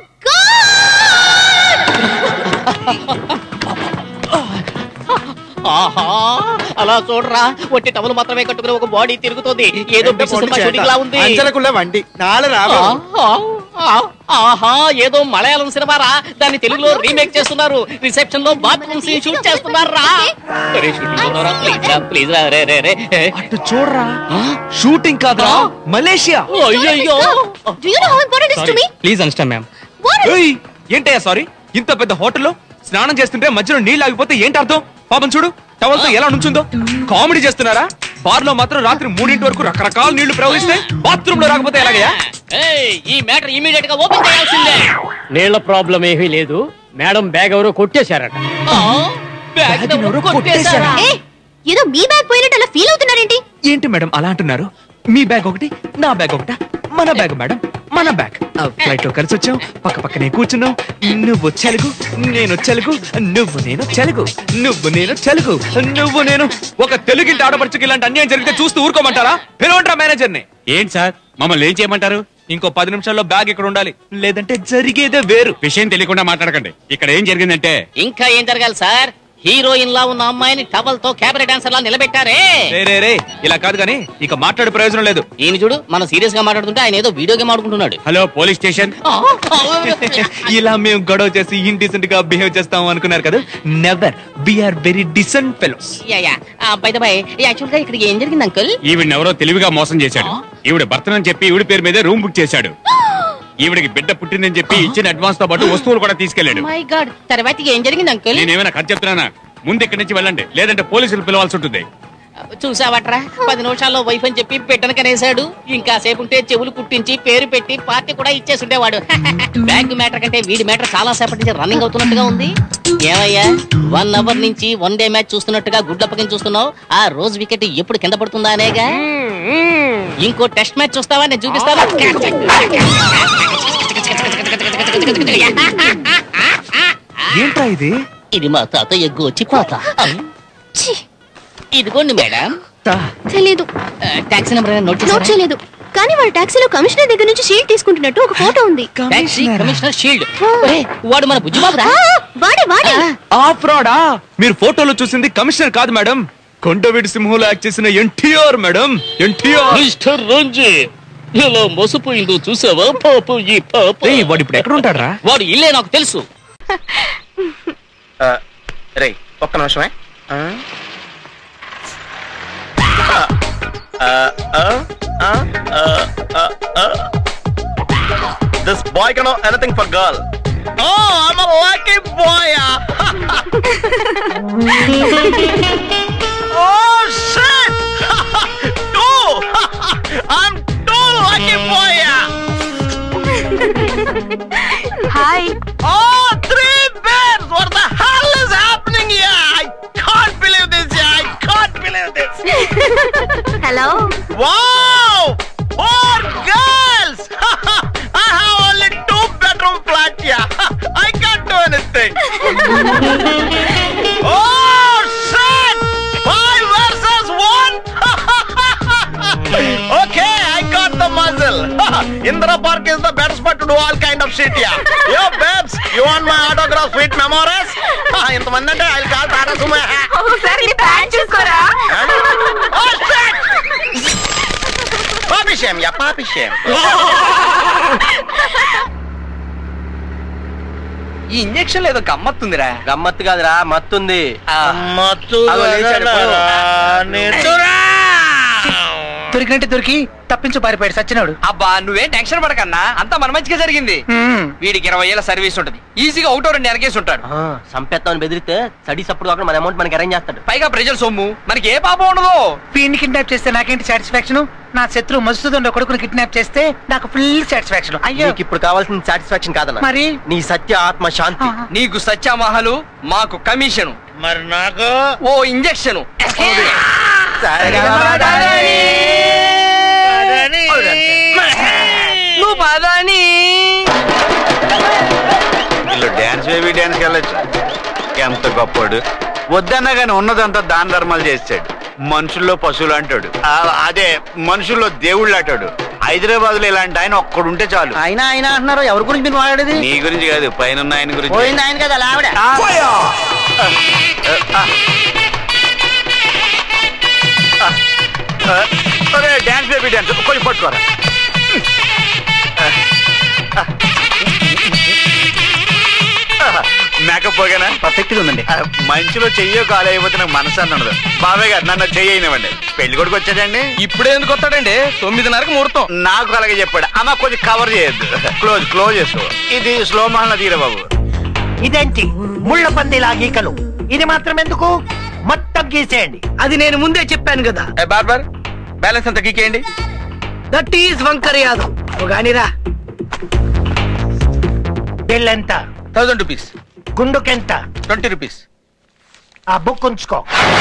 ఆహా అలా చూడరా ఒట్టి టవల్ మాత్రమే కట్టుకుని ఒక బాడీ తిరుగుతోంది ఏదో పిచ్చి సినిమా షూటింగ్ లా ఉంది అంచనకుள்ள వండి నాలు రావు ఆ, ఆ, ఆహా ఏదో మలయాళం సినిమా రా దాన్ని తెలుగులో రీమేక్ చేస్తున్నారు రిసెప్షన్ లో బాత్రూమ్ సీన్ షూట్ చేస్తున్నారు రా అరే, shooting లో రా, ప్లీజ్ రా, ప్లీజ్ రా, రే, రే, రే. అటు చూడరా షూటింగ్ కాదురా మలేషియా అయ్యయ్యో do you know how important is to me please understand ma'am ఏంటయ్యా సారీ ఇంత పెద్ద హోటల్లో స్నానం చేస్తుంటే మధ్యలో నీళ్ళు ఆగిపోతే ఏంటి అర్థం పాపం చూడు టవల్ తో ఎలా నుంచుందో కామెడీ చేస్తున్నారా బార్ లో మాత్రం రాత్రి మూడింటి వరకు రకరకాల నీళ్లు ప్రవహిస్తే బాత్రూమ్ లో రాకపోతే ఎలాగయ్యా ఏయ్, ఈ మ్యాటర్ ఇమీడియట్ గా ఓపెన్ చేయాల్సిందే నీళ్ళ ప్రాబ్లం ఏమీ లేదు మేడం బ్యాగ్ ఎవరో కొట్టేశారట ఏ ఏదో మీ బ్యాగ్ పోయినట్టు అలా ఫీల్ అవుతున్నారేంటి ఏంటి మేడం అలా అంటున్నారు మీ బ్యాగ్ ఒకటి నా బ్యాగ్ ఒకట మన బ్యాగ్ మేడం మన బ్యాగ్ ఫ్లైట్ లో కలిసి వచ్చాం పక్క పక్కనే కూర్చున్నాం నువ్వు చెలుగు నేను చెలుగు నువ్వు నేను చెలుగు నువ్వు నేను చెలుగు నువ్వు నేను ఒక తెలుగింటి ఆడపడుచుకి ఇలాంటి అన్యాయం జరిగితే చూస్తూ ఊరుకోమంటారా పిలవంటారా మేనేజర్ ని ఏంటి సార్ మమ్మల్ని ఏం చేయమంటారు ఇంకో పది నిమిషాల్లో బ్యాగ్ ఇక్కడ ఉండాలి లేదంటే జరిగేదే వేరు విషయం తెలియకుండా మాట్లాడకండి ఇక్కడ ఏం జరిగిందంటే ఇంకా ఏం జరగాలి సార్ హీరోయిన్ లా ఉన్న అమ్మాయిని టవల్ తో క్యాబరే డాన్సర్ లా నిలబెట్టారే రే రే రే ఇలా కాదు కానీ ఇక మాట్లాడే ప్రయోజనం లేదు ఈయన చూడు మనం సీరియస్ గా మాట్లాడుతుంటే ఆయన ఏదో వీడియో గేమ్ ఆడుకుంటున్నాడు హలో పోలీస్ స్టేషన్ ఇలా మేము గొడవ చేసి ఇండిసెంట్ గా బిహేవ్ చేస్తాం అనుకున్నారు కదా never we are very decent fellows yeah yeah by the by actual గా ఇక్కడ ఏం జరిగింది అంకుల్ ఈవిడ ఎవరో తెలివిగా మోసం చేశాడు ఈవిడ భర్తనని చెప్పి ఈవిడ పేరు మీద రూమ్ బుక్ చేశాడు ఈవిడకి బిడ్డ పుట్టిందని చెప్పి ఇచ్చిన అడ్వాన్స్ తో పాటు వస్తువులు కూడా తీసుకెళ్లాడు మై గాడ్ తర్వాత ఏం జరిగింది అంకుల్ నేనేమైనా ఖర్చు చెప్తున్నానా ముందు ఇక్కడి నుంచి వెళ్ళండి లేదంటే పోలీసులు పిలవాల్సి ఉంటుంది చూసావట్రా పది నిమిషాల్లో వైఫ్ అని చెప్పి పెట్టను కనేశాడు ఇంకా సేపు ఉంటే చెవులు కుట్టించి పేరు పెట్టి పార్టీ కూడా ఇచ్చేసి ఉండేవాడు బ్యాంక్ మ్యాటర్ కంటే వీడి మ్యాటర్ చాలా సేపటి నుంచి రన్నింగ్ అవుతున్నట్టుగా ఉంది ఏమయ్యా వన్ అవర్ నుంచి వన్ డే మ్యాచ్ చూస్తున్నట్టుగా గుడ్లప్పకం చూస్తున్నావు ఆ రోజు వికెట్ ఎప్పుడు కింద పడుతుందా అనేగా ఇంకో టెస్ట్ మ్యాచ్ చూస్తావా నేను చూపిస్తావా ఏంట్రా ఇది ఇది మా తాతయ్య గోచి పాత ఇదిగోండి మేడం తెలీదు టాక్సీ నెంబర్ నోట్ నోట్ చేశారా చేయలేదు కానీ వాళ్ళ టాక్సీలో కమిషనర్ దగ్గర నుంచి షీల్డ్ తీసుకుంటున్నట్టు ఒక ఫోటో ఉంది టాక్సీ కమిషనర్ షీల్డ్ వాడు మన బుజ్జిబాబురా వాడే వాడే ఆ ఫ్రాడా మీరు ఫోటోలో చూసింది కమిషనర్ కాదు మేడం కొండవీడి సింహంలో యాక్ట్ చేసిన ఎన్టీఆర్ మేడం ఎన్టీఆర్ మిస్టర్ రంజీ ఎలా మోసపోయిందో చూసావా పాపం ఈ పాప వాడు ఇప్పుడు ఎక్కడ ఉంటాడ్రా వాడు ఇల్లే నాకు తెలుసు రే ఒక్క నిమిషమే ఆ? ఆ, ఆ, ఆ, ఆ, ఆ, ఆ. This boy can know anything for girl. Oh, I'm a lucky boy. oh shit! two. I'm too lucky boy. Hi. Oh, three bears! What the hell is happening here? I can't believe this. Yeah, I can't believe this. Hello. Wow! Four girls! I have only two bedroom flat here. I can't do anything. oh shit! Five versus one. okay, I got the muzzle. Indra Park is the best spot to do all kind of shit here. Yo, babes, you want my autograph sweet memories? ఇంతమంది అంటే ఐ కాల్ టాటా సుమే ఒకసారి నీ ప్యాంట్ చూసుకోరా Oh shit! పాపిషేం యా పాపిషేం ఈ ఇంజక్షన్ ఏదో గమ్మత్తుందిరా గమ్మత్తు కాదురా మత్తుంది మత్తు అగో లేచాడు, పోయి. దొరికినట్టు దొరికి తప్పించు పారిపోయాడు సచ్చినాడు అబ్బా నువ్వేం టెన్షన్ పడకన్నా అంతా మన మంచిగా జరిగింది వీడికి ఇరవై ఏళ్ళ సర్వీస్ ఉంటది ఈజీగా ఒకటో రెండు ఎరగేసి ఉంటాడు సంపెత్తామని బెదిరితే స్టడీస్ అప్పుడు కాకుండా మన అమౌంట్ మనకి అరేంజ్ చేస్తాడు పైగా ప్రజల సొమ్ము మనకి ఏ పాపం ఉండదు వీడిని కిడ్నాప్ చేస్తే నాకేంటి సాటిస్ఫాక్షన్ నా శత్రువు మధుసూదన్ కొడుకుని కిడ్నాప్ చేస్తే నాకు ఫుల్ సాటిస్ఫాక్షన్ అయ్యో నీకు ఇప్పుడు కావాల్సిన సాటిస్ఫాక్షన్ కాదన్న మరి? నీ సత్య ఆత్మ శాంతి నీకు సత్యామహలు మాకు కమిషన్ మరి నాకు ఓ ఇంజక్షన్ నువ్వు పదని వీళ్ళు డాన్స్ బేబీ డాన్స్ వెళ్ళొచ్చు ఎంత గొప్పోడు వద్దన్నా కానీ ఉన్నదంతా దాన ధర్మాలు చేస్తాడు మనుషుల్లో పశువులు అంటాడు ఆ, అదే మనుషుల్లో దేవుళ్ళు అంటాడు హైదరాబాద్ లో ఇలాంటి ఆయన ఒక్కడుంటే చాలు ఆయన ఆయన అంటున్నారు ఎవరి గురించి మీరు మాట్లాడేది నీ గురించి కాదు పైన ఉన్న ఆయన గురించి పోయింది ఆయన కదా ఆవిడ డాన్స్ బేబీ డాన్స్ కొంచెం పట్టుకోరా మేకప్ పోగానా పర్ఫెక్ట్ ఉందండి మంచిలో చెయ్యో కాలు అయిపోతే నాకు మనసు అని ఉండదు బాబాయ్ గారు నన్ను చెయ్యనివ్వండి పెళ్లి కొడుకు వచ్చాడండి ఇప్పుడే ఎందుకు వస్తాడండి తొమ్మిదిన్నరకు ముహూర్తం నాకు అలాగే చెప్పాడు అమ్మ కొంచెం కవర్ చేయొద్దు క్లోజ్ క్లోజ్ చేసుకో ఇది స్లో మోహన్ తీర బాబు ఇదేంటి ముళ్ళ పందిలా గీకలు ఇది మాత్రం ఎందుకు మొత్తం గీసేయండి అది నేను ముందే చెప్పాను కదా బార్బర్ బ్యాలెన్స్ అంతా గీకేయండి దట్ ఈస్ వంకర్ యాదవ్ నువ్వు గానిరా బిల్ ఎంత థౌసండ్ రూపీస్ గుండుకెంత ట్వంటీ రూపీస్ ఆ బుక్ ఉంచుకో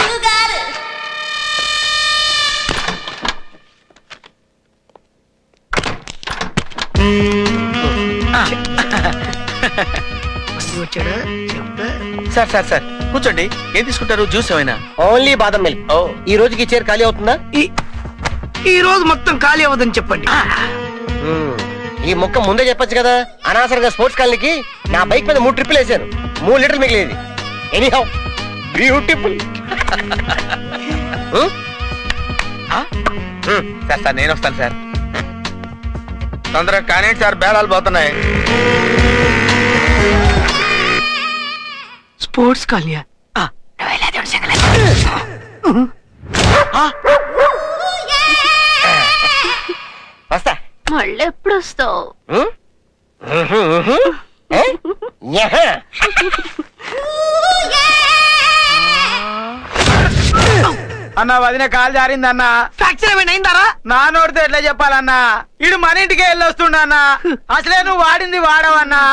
వచ్చాడా చెప్తా సార్ సార్ సార్ కూర్చోండి ఏం తీసుకుంటారు జ్యూస్ ఏమైనా ఓన్లీ బాదం మిల్క్ ఈ రోజుకి చైర్ ఖాళీ అవుతుందా ఈ రోజు మొత్తం ఖాళీ అవ్వదని చెప్పండి మ్మ్. ఈ మొక్క ముందే చెప్పొచ్చు కదా అనవసరంగా స్పోర్ట్స్ కాలనీకి నా బైక్ మీద మూడు ట్రిప్పులు వేసాను మూడు లీటర్లు మిగిలేదు ఎనీహౌ బ్యూటిఫుల్ సార్ సార్ నేను వస్తాను సార్ తొందరగా కానీ సార్ బేరాలు పోతున్నాయి స్పోర్ట్స్ కాలనీ వస్తా మళ్ళీ ఎప్పుడు వస్తావు అన్న వదిన కాలు జారింది అన్న ఫ్రాక్చర్ ఏమైనా అయిందారా నా నోటితో ఎట్లా చెప్పాలన్నా ఇడు మన ఇంటికి వెళ్ళి వస్తుండన్న అసలే నువ్వు వాడింది వాడవన్నా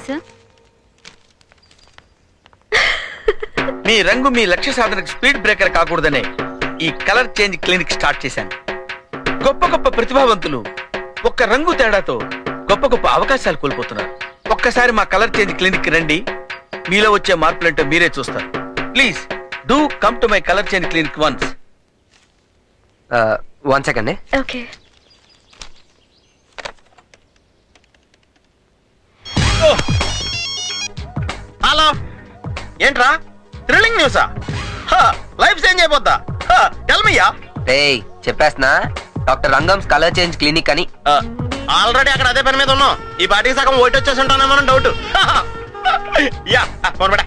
మార్నింగ్ సార్ మీ రంగు మీ లక్ష్య సాధనకు స్పీడ్ బ్రేకర్ కాకూడదనే ఈ కలర్ చేంజ్ క్లినిక్ స్టార్ట్ చేశాను గొప్ప గొప్ప ప్రతిభావంతులు ఒక్క రంగు తేడాతో గొప్ప గొప్ప అవకాశాలు కోల్పోతున్నారు ఒక్కసారి మా కలర్ చేంజ్ క్లినిక్ రండి మీలో వచ్చే మార్పులంటో మీరే చూస్తారు please do come to my colour change clinic once one second okay hello ఏంట్రా థ్రిల్లింగ్ న్యూసా లైఫ్ చేంజ్ అయిపోద్దా టెల్మయ్యా ఏయ్ చెప్పేస్తున్నా డాక్టర్ రంగంస్ కలర్ చేంజ్ క్లినిక్ అని ఆల్రెడీ అక్కడ అదే పని మీద ఉన్నాం ఈ పార్టీకి సగం ఓటు వచ్చేసి ఉంటానేమో డౌట్ యా ఫోన్ పడా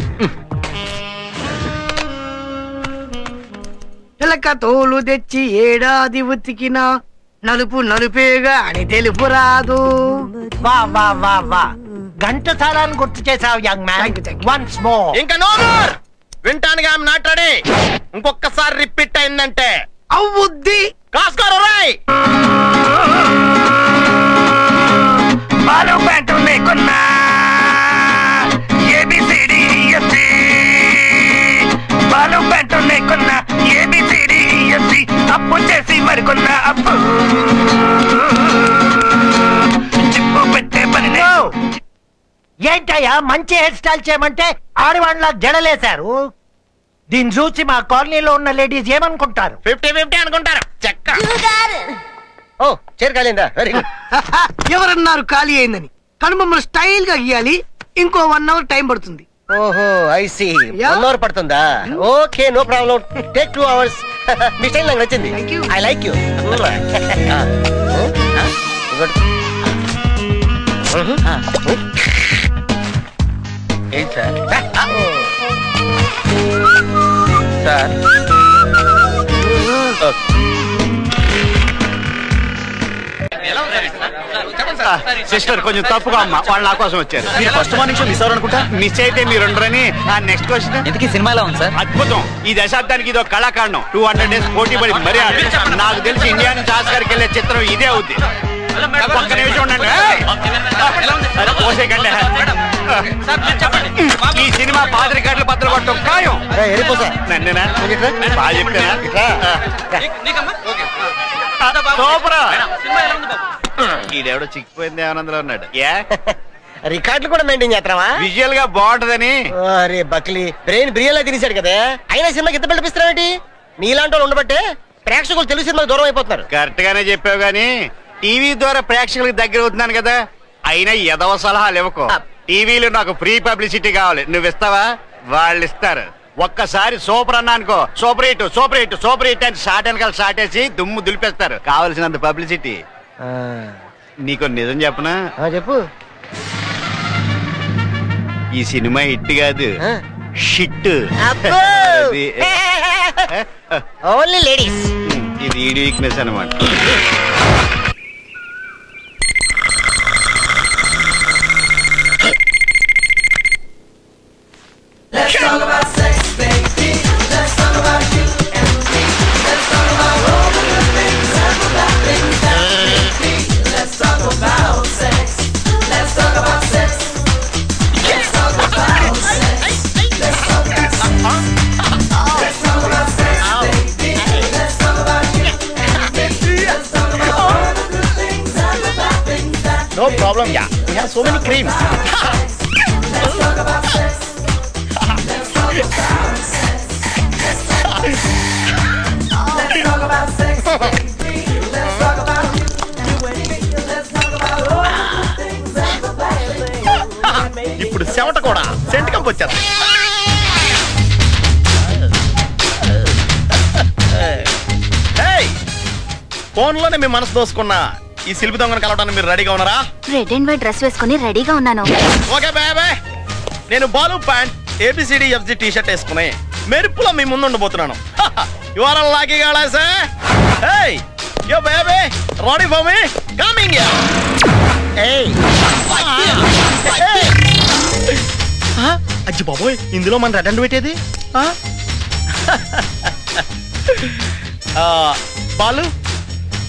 పిలక తోలు తెచ్చి ఏడాది ఉతికిన నలుపు నలుపేగా అని తెలుపు రాదు వా వా వా వా ఘంటసాలాన్ని గుర్తు చేసావు యంగ్ మ్యాన్ వన్స్ మోర్ ఇంకా నో మోర్ వింటానికి ఆమె నాట్ రెడీ ఇంకొకసారి రిపీట్ అయిందంటే అవుద్ది కాసుకోరు రాయ్ బాలు ప్యాంటు లేకున్నా ఏబిసిడి బాలు ప్యాంటు లేకున్నా ఏబిసిడి అప్పు చేసి మరికొన్న అప్పు చిప్పు పెట్టే పని ఏంటయ్యా మంచి హెయిర్ స్టైల్ చేయమంటే ఆడవాళ్ళ జడలేశారు దీన్ని చూసి మా కాలనీలో ఉన్న లేడీస్ ఏమనుకుంటారు ఫిఫ్టీ ఫిఫ్టీ అనుకుంటారు చెక్క ఓ చేరకాలిందా వెరీ గుడ్ ఎవరన్నారు ఖాళీ అయిందని కానీ మమ్మల్ని స్టైల్ గా గీయాలి ఇంకో వన్ అవర్ టైం పడుతుంది ఓహో ఐ సి వన్ అవర్ పడుతుందా okay no problem take two hours మీ స్టైల్ నాకు నచ్చింది ఐ లైక్ యూ ఏంటి సార్ సార్ సిస్టర్ కొంచెం తప్పుగా అమ్మా వాళ్ళు నా కోసం వచ్చారు మీరు ఫస్ట్ మార్నింగ్ షో మిస్ అవ్వరనుకుంటా మిస్ అయితే మీరు ఉండరని నెక్స్ట్ క్వశ్చన్ ఇంతకీ సినిమా ఎలా ఉంది సార్ అద్భుతం ఈ దశాబ్దానికి ఇది ఒక కళాకాండం టూ హండ్రెడ్ డేస్ పోటీ పడి మరీ ఆడారు. నాకు తెలిసి ఇండియా నుంచి ఆస్కార్కి వెళ్ళే చిత్రం ఇదే అవుద్ది ఒక్క నిమిషం ఉండండి ఏయ్! అరే, పోసేయకండి. ఈ సినిమా పాత రికార్డులు బద్దలు కొట్టడం ఖాయం నన్నేనా బాగా చెప్తానా సూపరా ఈడెవడో చిక్కిపోయింది ఆనందంలో ఉన్నాడు ఏ రికార్డులు కూడా మెయింటైన్ చేస్తావా విజువల్ గా బాగుంటదని అరే బక్లీ బ్రెయిన్ బిర్యానీ తినేశాడు కదా అయినా సినిమాకి ఎంత పిలిపిస్తున్నావేంటి నీలాంటి వాళ్ళు ఉండబట్టే ప్రేక్షకులు తెలుగు సినిమాకి దూరం అయిపోతున్నారు కరెక్ట్ గానే చెప్పావు గానీ టీవీ ద్వారా ప్రేక్షకులకు దగ్గర అవుతున్నాను కదా అయినా ఎదవ సలహాలు ఇవ్వకు టీవీలో నాకు ఫ్రీ పబ్లిసిటీ కావాలి నువ్వు ఇస్తావా వాళ్ళు ఇస్తారు ఒక్కసారి సూపర్ అన్నా అనుకో super hit super hit super hit అని షార్ట్ వెనకాల షార్ట్ వేసి దుమ్ము దులిపేస్తారు కావలసినంత పబ్లిసిటీ నీకు నిజం చెప్పనా చెప్పు ఈ సినిమా హిట్ కాదు షిట్ అబ్బో! అది, ఓన్లీ లేడీస్ ఇది ఈడి వీక్నెస్ అనమాట Let's talk about sex, baby. Let's talk about you and me. Let's talk about all the good things and the bad things that make me. Let's talk about sex. Let's talk about sex. Let's talk about sex. Let's talk about sex. Let's talk about sex, baby. Let's talk about you and me. Let's talk about all the good things and the bad things that no problem yeah we have so many creams Let's talk about sex. Let's talk about sex. Let's talk about sex, baby. Let's talk about you and me. Let's talk about all the good things and the bad things that make me. ఇప్పుడు చెమట కూడా సెంట్ కంపు వచ్చేస్తుంది ఫోన్లోనే మీ మనసు దోసుకున్న ఈ శిల్పి దొంగను కలవడానికి మీరు రెడీగా ఉన్నారా రెడ్ అండ్ వైట్ డ్రెస్ వేసుకొని రెడీగా ఉన్నాను ఓకే బాయ్ నేను Balu pant ABCD FG T shirt వేసుకుని మెరుపులో మీ ముందు ఉండబోతున్నాను యువర్ లాకి గాళాసే hey yo baby ready for me coming yeah ఏయ్ అజ్జి బాబోయ్ ఇందులో మన రెడ్ అండ్ పెట్టేది బాలు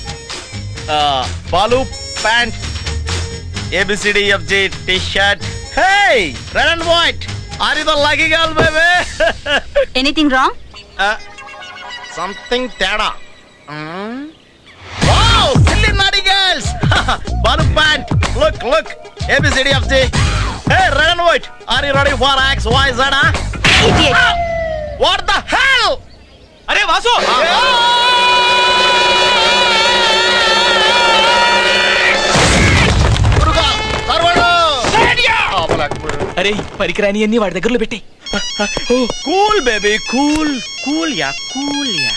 ఆ, Balu pant ABCD FG T shirt Hey, red and white. Are you the lucky girl, baby? Anything wrong Something teda. Hmm? Wow, silly naughty girls. Banu pant. Look, look. ABCD of C. Hey, red and white. Are you ready for X, Y, Z? Huh? Ah! What the hell? అరే వాసు అరే పరికరాని అన్ని వాడి దగ్గరలో పెట్టి cool baby cool cool yeah cool yeah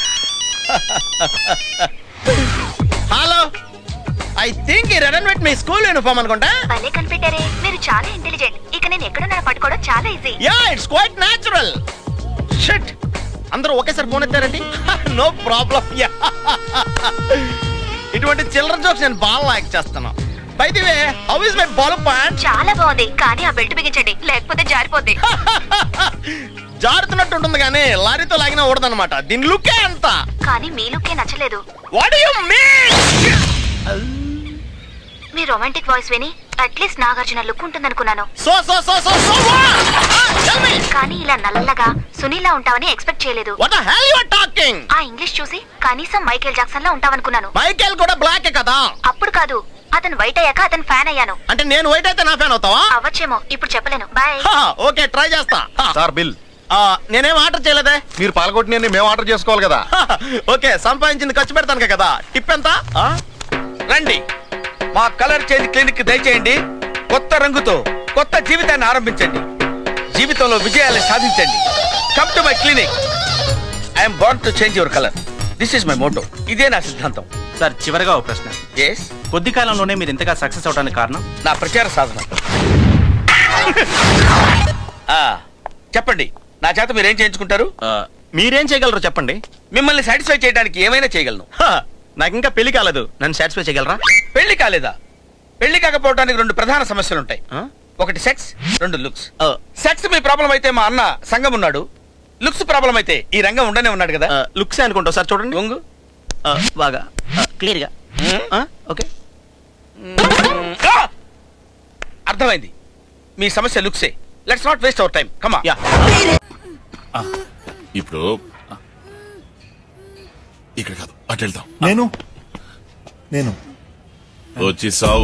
hello I think ఈ రెడ్ వెట్ మీ స్కూల్ యూనిఫామ్ అనుకుంటా భలే కనిపెట్టారే మీరు చాలా ఇంటెలిజెంట్ ఇక నేను ఎక్కడున్నా పట్టుకోవడం చాలా easy yeah it's quite natural shit అందరూ ఒకేసారి ఫోన్ ఎత్తారండి నో ప్రాబ్లం యా ఇటువంటి చిల్డ్రన్ జోక్స్ నేను బాగా లైక్ చేస్తాను by the way how is my ball point చాలా బాగుంది కానీ ఆ బెల్ట్ బిగించండి లేకపోతే జారిపోద్ది జారుతున్నట్టు ఉంటుంది కానీ లారీతో లాగినా ఊడదన్నమాట దీని లుక్కే అంత కానీ మీ లుక్కే నచ్చలేదు వాట్ యు మీన్ మీ రొమాంటిక్ వాయిస్ విని అట్లీస్ట్ నాగార్జున లుక్ ఉంటుందనుకున్నాను so so so so so కానీ ఇలా నల్లగా సునీలా ఉంటావని ఎక్స్పెక్ట్ చేయలేదు what the hell you are talking ఆ ఇంగ్లీష్ చూసి కనీసం మైకేల్ జాక్సన్ లా ఉంటావనుకున్నాను మైకేల్ కూడా బ్లాక్ కదా అప్పుడు కాదు అతను వైట్ అయ్యాక అతను ఫ్యాన్ అయ్యాను అంటే నేను వైట్ అయితే నా ఫ్యాన్ అవుతావా అవ్వచ్చేమో ఇప్పుడు చెప్పలేను బాయ్ ఓకే ట్రై చేస్తా సార్ బిల్ నేనేం ఆర్డర్ చేయలేదే మీరు పాల్గొట్టిన మేము ఆర్డర్ చేసుకోవాలి కదా ఓకే సంపాదించింది ఖర్చు పెడతాను కదా టిప్ ఎంత ఆ? రండి మా కలర్ చేంజ్ క్లినిక్ కి దయచేయండి కొత్త రంగుతో కొత్త జీవితాన్ని ఆరంభించండి జీవితంలో విజయాన్ని సాధించండి come to my clinic I'm born to change your colour this is my motto ఇదే నా సిద్ధాంతం సార్ చివరిగా ఒక ప్రశ్న ఎస్ కొద్ది కాలంలోనే మీరు ఇంతగా సక్సెస్ అవడానికి కారణం నా ప్రచార సాధన ఆ, చెప్పండి నా చేత మీరేం చేయించుకుంటారు మీరేం చేయగలరు చెప్పండి మిమ్మల్ని సాటిస్ఫై చేయడానికి ఏమైనా చేయగలను నాకు ఇంకా పెళ్లి కాలేదు నన్ను సాటిస్ఫై చేయగలరా పెళ్లి కాలేదా పెళ్లి కాకపోవడానికి రెండు ప్రధాన సమస్యలు ఉంటాయి ఒకటి సెక్స్ రెండు లుక్స్ సెక్స్ మీ ప్రాబ్లం అయితే మా అన్న సంఘం ఉన్నాడు లుక్స్ ప్రాబ్లం అయితే ఈ రంగం ఉండనే ఉన్నాడు కదా లుక్స్ అనుకుంటా సార్ చూడండి ఒంగు బాగా క్లియర్ గా ఓకే అర్థమైంది మీ సమస్య లుక్సే let's not waste our time కమా ఇప్పుడు ఇక్కడ కాదు అటు వెళ్దాం నేను నేను వచ్చి సావు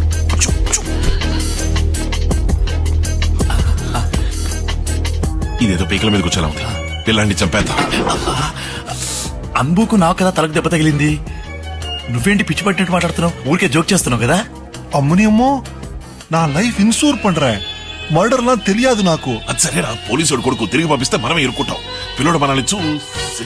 ఇదేదో పీకల మీద కూర్చోలా ఉంది పిల్లాన్ని చంపేద్దాం అన్బుకు నాకు కదా తలకు దెబ్బ తగిలింది నువ్వేంటి పిచ్చి పట్టినట్టు మాట్లాడుతున్నావు ఊరికే జోక్ చేస్తున్నావు కదా అమ్మని అమ్మో నా లైఫ్ ఇన్సూర్ పண்றேன் మర్డర్లా తెలియదు నాకు అది సరేరా పోలీసు కొడుకు తిరిగి పంపిస్తే మనమే ఇరుక్కుంటాం పిల్లడు మనల్ని చూసి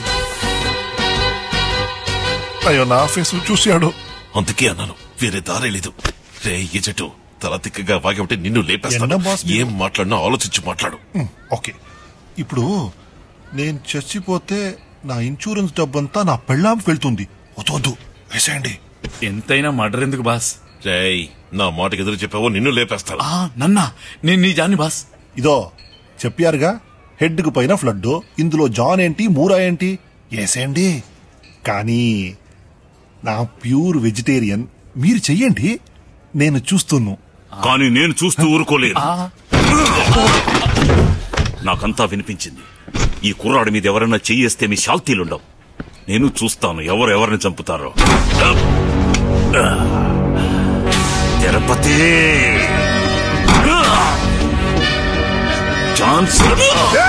అయ్యో నా ఫేస్ చూశాడు అందుకే అన్నాను వేరే దారే లేదు రే ఈ చెట్టు తల తిక్కగా వాగబట్టి నిన్ను లేపేస్తాను ఎన్న బాస్ మీరు? ఏం మాట్లాడినా ఆలోచించి మాట్లాడు ఉమ్, ఓకే ఇప్పుడు నేను చచ్చిపోతే నా ఇన్సూరెన్స్ డబ్బంతా నా పెళ్ళాంకి వెళ్తుంది వద్దు వద్దు వేసేయండి ఎంతైనా మర్డర్ ఎందుకు బాస్ రేయ్ నా మాటకి ఎదురు చెప్పావో నిన్ను లేపేస్తాను ఆ, నన్నా నేను నీ జాని బాస్ ఇదో చెప్పారుగా హెడ్ కు పైన ఫ్లడ్ ఇందులో జాన్ ఏంటి మూరా ఏంటి వేసేయండి కానీ నా ప్యూర్ వెజిటేరియన్ మీరు చెయ్యండి నేను చూస్తున్నా కానీ నేను చూస్తూ ఊరుకోలేను నాకంతా వినిపించింది ఈ కుర్రాడి మీద ఎవరైనా చెయ్యేస్తే మీ శాల్తీలుండవు నేను చూస్తాను ఎవరు ఎవరిని చంపుతారో తిరుపతి జాన్సన్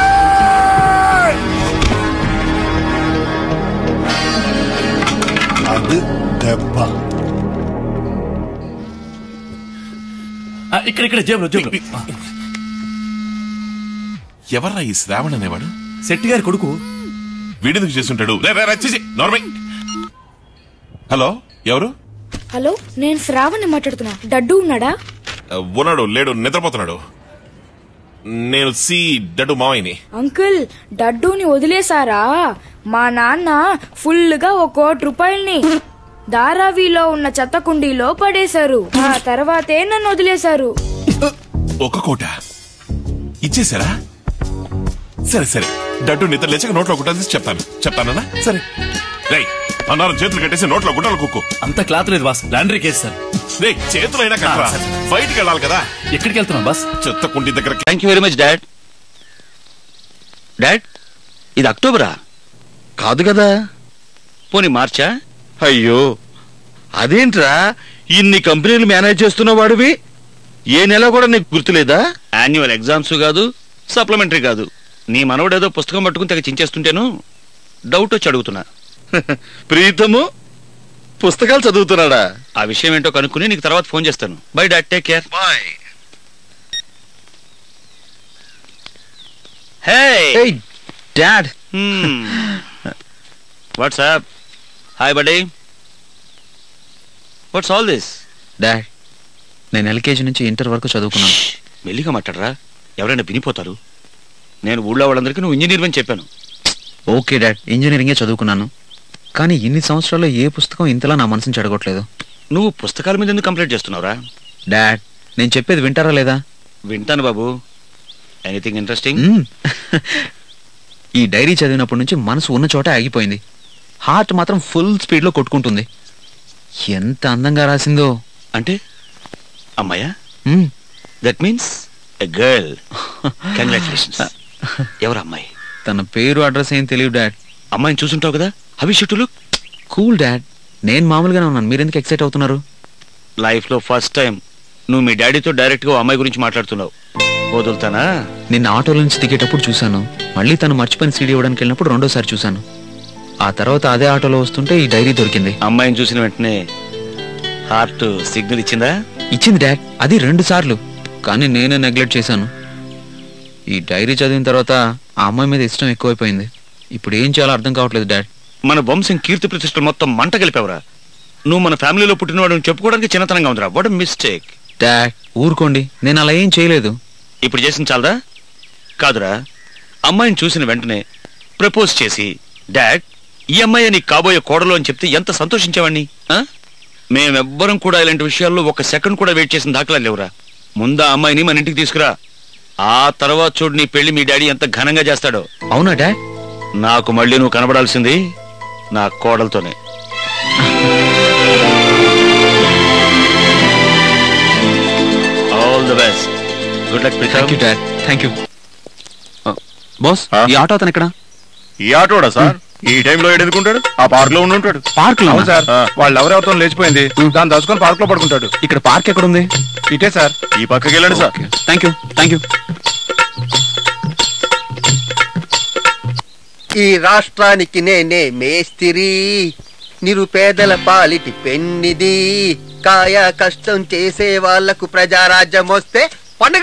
అది దెబ్బ ఇక్కడ ఇక్కడ జేబులో జేబులో ఎవర్రా ఈ శ్రావణ్ అనేవాడు శెట్టి గారి కొడుకు వీడెందుకు చేస్తుంటాడు రే, రే, రే, చీచి, నార్మల్ హలో ఎవరు హలో నేను శ్రావణ్ మాట్లాడుతున్నా డడ్డు ఉన్నాడా ఆ, ఉన్నాడు లేడు నిద్రపోతున్నాడు నేను సి డడ్డు మావయ్యని అంకుల్ డడ్డూని వదిలేశారా మా నాన్న ఫుల్ గా ఒక కోటి రూపాయల్ని ధారావిలో ఉన్న చెత్త కుండీలో పడేశారు ఆ తర్వాతే నన్ను వదిలేశారు ఒక కోట ఇచ్చేసారా సరే సరే డడ్డు నిద్ర లేచక నోట్లో గుట్టాల్సి చెప్తాను చెప్తానన్నా సరే రై అన్నారు చేతులు కట్టేసి నోట్లో గుట్టాలు కుక్కు అంత క్లాత్ లేదు బాస్ లాండ్రీ కేసు సార్ రే చేతులు అయినా కట్టరా బయటికి వెళ్ళాలి కదా ఎక్కడికి వెళ్తున్నావు బస్ చెత్త కుంటి దగ్గర thank you very much dad dad ఇది అక్టోబరా కాదు కదా పోనీ మార్చా అయ్యో అదేంట్రా ఇన్ని కంపెనీలు మేనేజ్ చేస్తున్న వాడివి ఏ నెల కూడా నీకు గుర్తులేదా యాన్యువల్ ఎగ్జామ్స్ కాదు సప్లిమెంటరీ కాదు నీ మనవడేదో పుస్తకం పట్టుకుని తెగ చించేస్తుంటేను డౌట్ వచ్చి అడుగుతున్నా ప్రీతము పుస్తకాలు చదువుతున్నాడా ఆ విషయం ఏంటో కనుక్కుని నీకు తర్వాత ఫోన్ చేస్తాను bye dad take care boy hey dad what's up hi buddy what's all this dad నేను ఎల్కేజీ నుంచి ఇంటర్ వరకు చదువుకున్నాను మెల్లిగా మాట్లాడరా ఎవరైనా వినిపోతారు నేను ఊళ్ళో వాళ్ళందరికీ నువ్వు ఇంజనీర్ అని చెప్పాను ఓకే డాడ్ ఇంజనీరింగే చదువుకున్నాను కానీ ఇన్ని సంవత్సరాల్లో ఏ పుస్తకం ఇంతలా నా మనసుని చెడగొట్టలేదు నువ్వు పుస్తకాల మీద ఎందుకు కంప్లైంట్ చేస్తున్నావురా డాడ్ నేను చెప్పేది వింటారా లేదా వింటాను బాబు ఎనీథింగ్ ఇంట్రెస్టింగ్ మ్మ్. ఈ డైరీ చదివినప్పటి నుంచి మనసు ఉన్న చోట ఆగిపోయింది హార్ట్ మాత్రం ఫుల్ స్పీడ్లో కొట్టుకుంటుంది ఎంత అందంగా రాసిందో అంటే అమ్మాయా మ్మ్. That means a girl congratulations ఎవరు అమ్మాయి తన పేరు అడ్రస్ ఏం తెలియదు డాడ్ అమ్మాయిని చూసుంటావు కదా అవి షుట్టులు కూల్ డాడ్ నేను మామూలుగానే ఉన్నాను మీరెందుకు ఎక్సైట్ అవుతున్నారు లైఫ్ లో ఫస్ట్ టైం నువ్వు మీ డాడీతో డైరెక్ట్ గా ఓ అమ్మాయి గురించి మాట్లాడుతున్నావు వదులుతానా నిన్న ఆటోలో నుంచి దిగేటప్పుడు చూశాను మళ్ళీ తను మర్చిపోయిన సీడీ ఇవ్వడానికి వెళ్ళినప్పుడు రెండోసారి చూశాను ఆ తర్వాత అదే ఆటోలో వస్తుంటే ఈ డైరీ దొరికింది అమ్మాయిని చూసిన వెంటనే హార్ట్ సిగ్నల్ ఇచ్చిందా ఇచ్చింది డాడ్ అది రెండు సార్లు కానీ నేనే నెగ్లెక్ట్ చేశాను ఈ డైరీ చదివిన తర్వాత ఆ అమ్మాయి మీద ఇష్టం ఎక్కువైపోయింది ఇప్పుడు ఏం చేయాలో అర్థం కావట్లేదు డాడ్ మన వంశం కీర్తి ప్రతిష్టలు మొత్తం మంట గెలిపావురా నువ్వు మన ఫ్యామిలీలో పుట్టినవాడు చెప్పుకోవడానికి చిన్నతనంగా ఉందిరా వాట్ మిస్టేక్ డాడ్ ఊరుకోండి నేను అలా ఏం చేయలేదు ఇప్పుడు చేసిన చాలదా కాదురా అమ్మాయిని చూసిన వెంటనే ప్రపోజ్ చేసి డాడ్ ఈ అమ్మాయి నీకు కాబోయే కోడలు అని చెప్తే ఎంత సంతోషించేవాడిని ఆ? మేమెవ్వరం కూడా ఇలాంటి విషయాల్లో ఒక సెకండ్ కూడా వెయిట్ చేసిన దాఖలా లేవురా ముందా అమ్మాయిని మన ఇంటికి తీసుకురా ఆ తర్వాత చూడు నీ పెళ్లి మీ డాడీ ఎంత ఘనంగా చేస్తాడో అవునా డాడ్ నాకు మళ్ళీ నువ్వు కనబడాల్సింది నా కోడలతోనే all the best good luck thank you dad thank you boss ఈ ఆటో అతను ఎక్కడ ఈ ఆటోడా సార్ ఈ టైంలో ఎడుకుంటాడు ఆ పార్క్ లో ఉండి ఉంటాడు పార్క్ లో అవును సార్ వాళ్ళు ఎవరెవరితో లేచిపోయింది దాన్ని దాచుకొని పార్క్ లో పడుకుంటాడు ఇక్కడ పార్క్ ఎక్కడ ఉంది ఇటే సార్ ఈ పక్కకి వెళ్ళండి sir thank you thank you ఈ రాష్ట్రానికి నేనే మేస్తిరి నిరుపేదల పాలిటి పెన్నిది కాయ కష్టం చేసే వాళ్లకు ప్రజారాజ్యం వస్తే పండుగ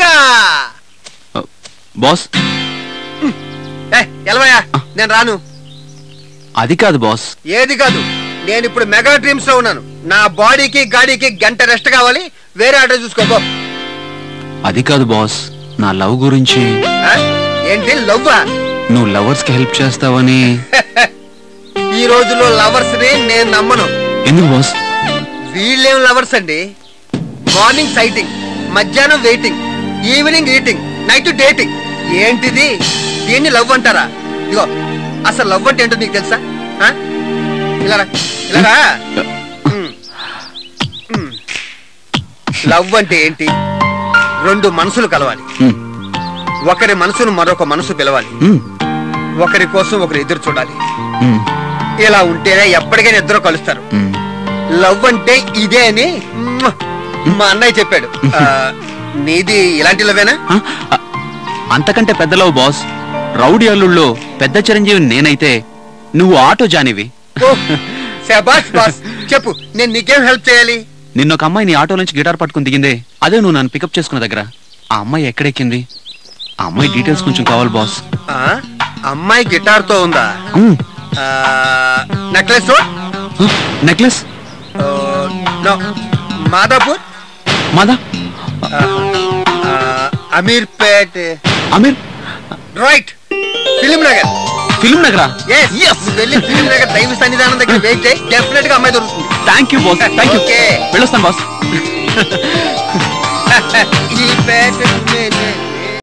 బాస్ ఏ, ఎలవయ్యా నేను రాను అది కాదు బాస్ ఏది కాదు నేను ఇప్పుడు మెగా డ్రీమ్స్ లో ఉన్నాను నా బాడీకి గాడీకి గంట రెస్ట్ కావాలి వేరే ఆటో చూసుకోబో అది కాదు బాస్ నా లవ్ గురించి ఆ? ఏంటి లవ్వా నువ్వు లవర్స్ కి హెల్ప్ చేస్తావని ఈ రోజుల్లో లవర్స్ ని నేను నమ్మను ఎందుకు బాస్ వీళ్ళేం లవర్స్ అండి మార్నింగ్ సైటింగ్ మధ్యాహ్నం waiting evening eating night dating ఏంటిది దీన్ని లవ్ అంటారా ఇగో అసలు లవ్ అంటే ఏంటో నీకు తెలుసా ఆ? ఇలా రా, ఇలా రా. ఉమ్. ఉమ్. లవ్ అంటే ఏంటి రెండు మనసులు కలవాలి ఒకరి మనసును మరొక మనసు పిలవాలి ఒకరి కోసం ఒకరు ఎదురు చూడాలి ఇలా ఉంటేనే ఎప్పటికైనా ఇద్దరు కలుస్తారు లవ్ అంటే ఇదే అని మ్మ్, మా అన్నయ్య చెప్పాడు ఆ, నీది ఇలాంటి లవేనా అంతకంటే పెద్ద లవ్ బాస్ రౌడీ అల్లుళ్ళలో పెద్ద చిరంజీవి నేనైతే నువ్వు ఆటో జానివి ఓ, శబాష్ బాస్ చెప్పు నేను నీకేం హెల్ప్ చేయాలి నిన్న ఒక అమ్మాయి నీ ఆటో నుంచి గిటార్ పట్టుకుని దిగిందే అదే నువ్వు నన్ను పికప్ చేసుకున్న దగ్గర ఆ అమ్మాయి ఎక్కడెక్కింది ఆ అమ్మాయి డీటెయిల్స్ కొంచెం కావాలి బాస్ ఆ, అమ్మాయి గిటార్ తో ఉందా నెక్లెస్ నెక్లెస్ మాదాపూర్ మాదా Ameerpet Ameer right film Nagar film నగరా Yes, నువ్వు వెళ్ళి ఫిలిం నగర్ దైవ సన్నిధానం దగ్గర వెయిట్ చేయి డెఫినెట్ గా అమ్మాయి దొరుకుతుంది thank you boss thank you Okay. వెళ్ళొస్తాను బాస్ ఈ పేట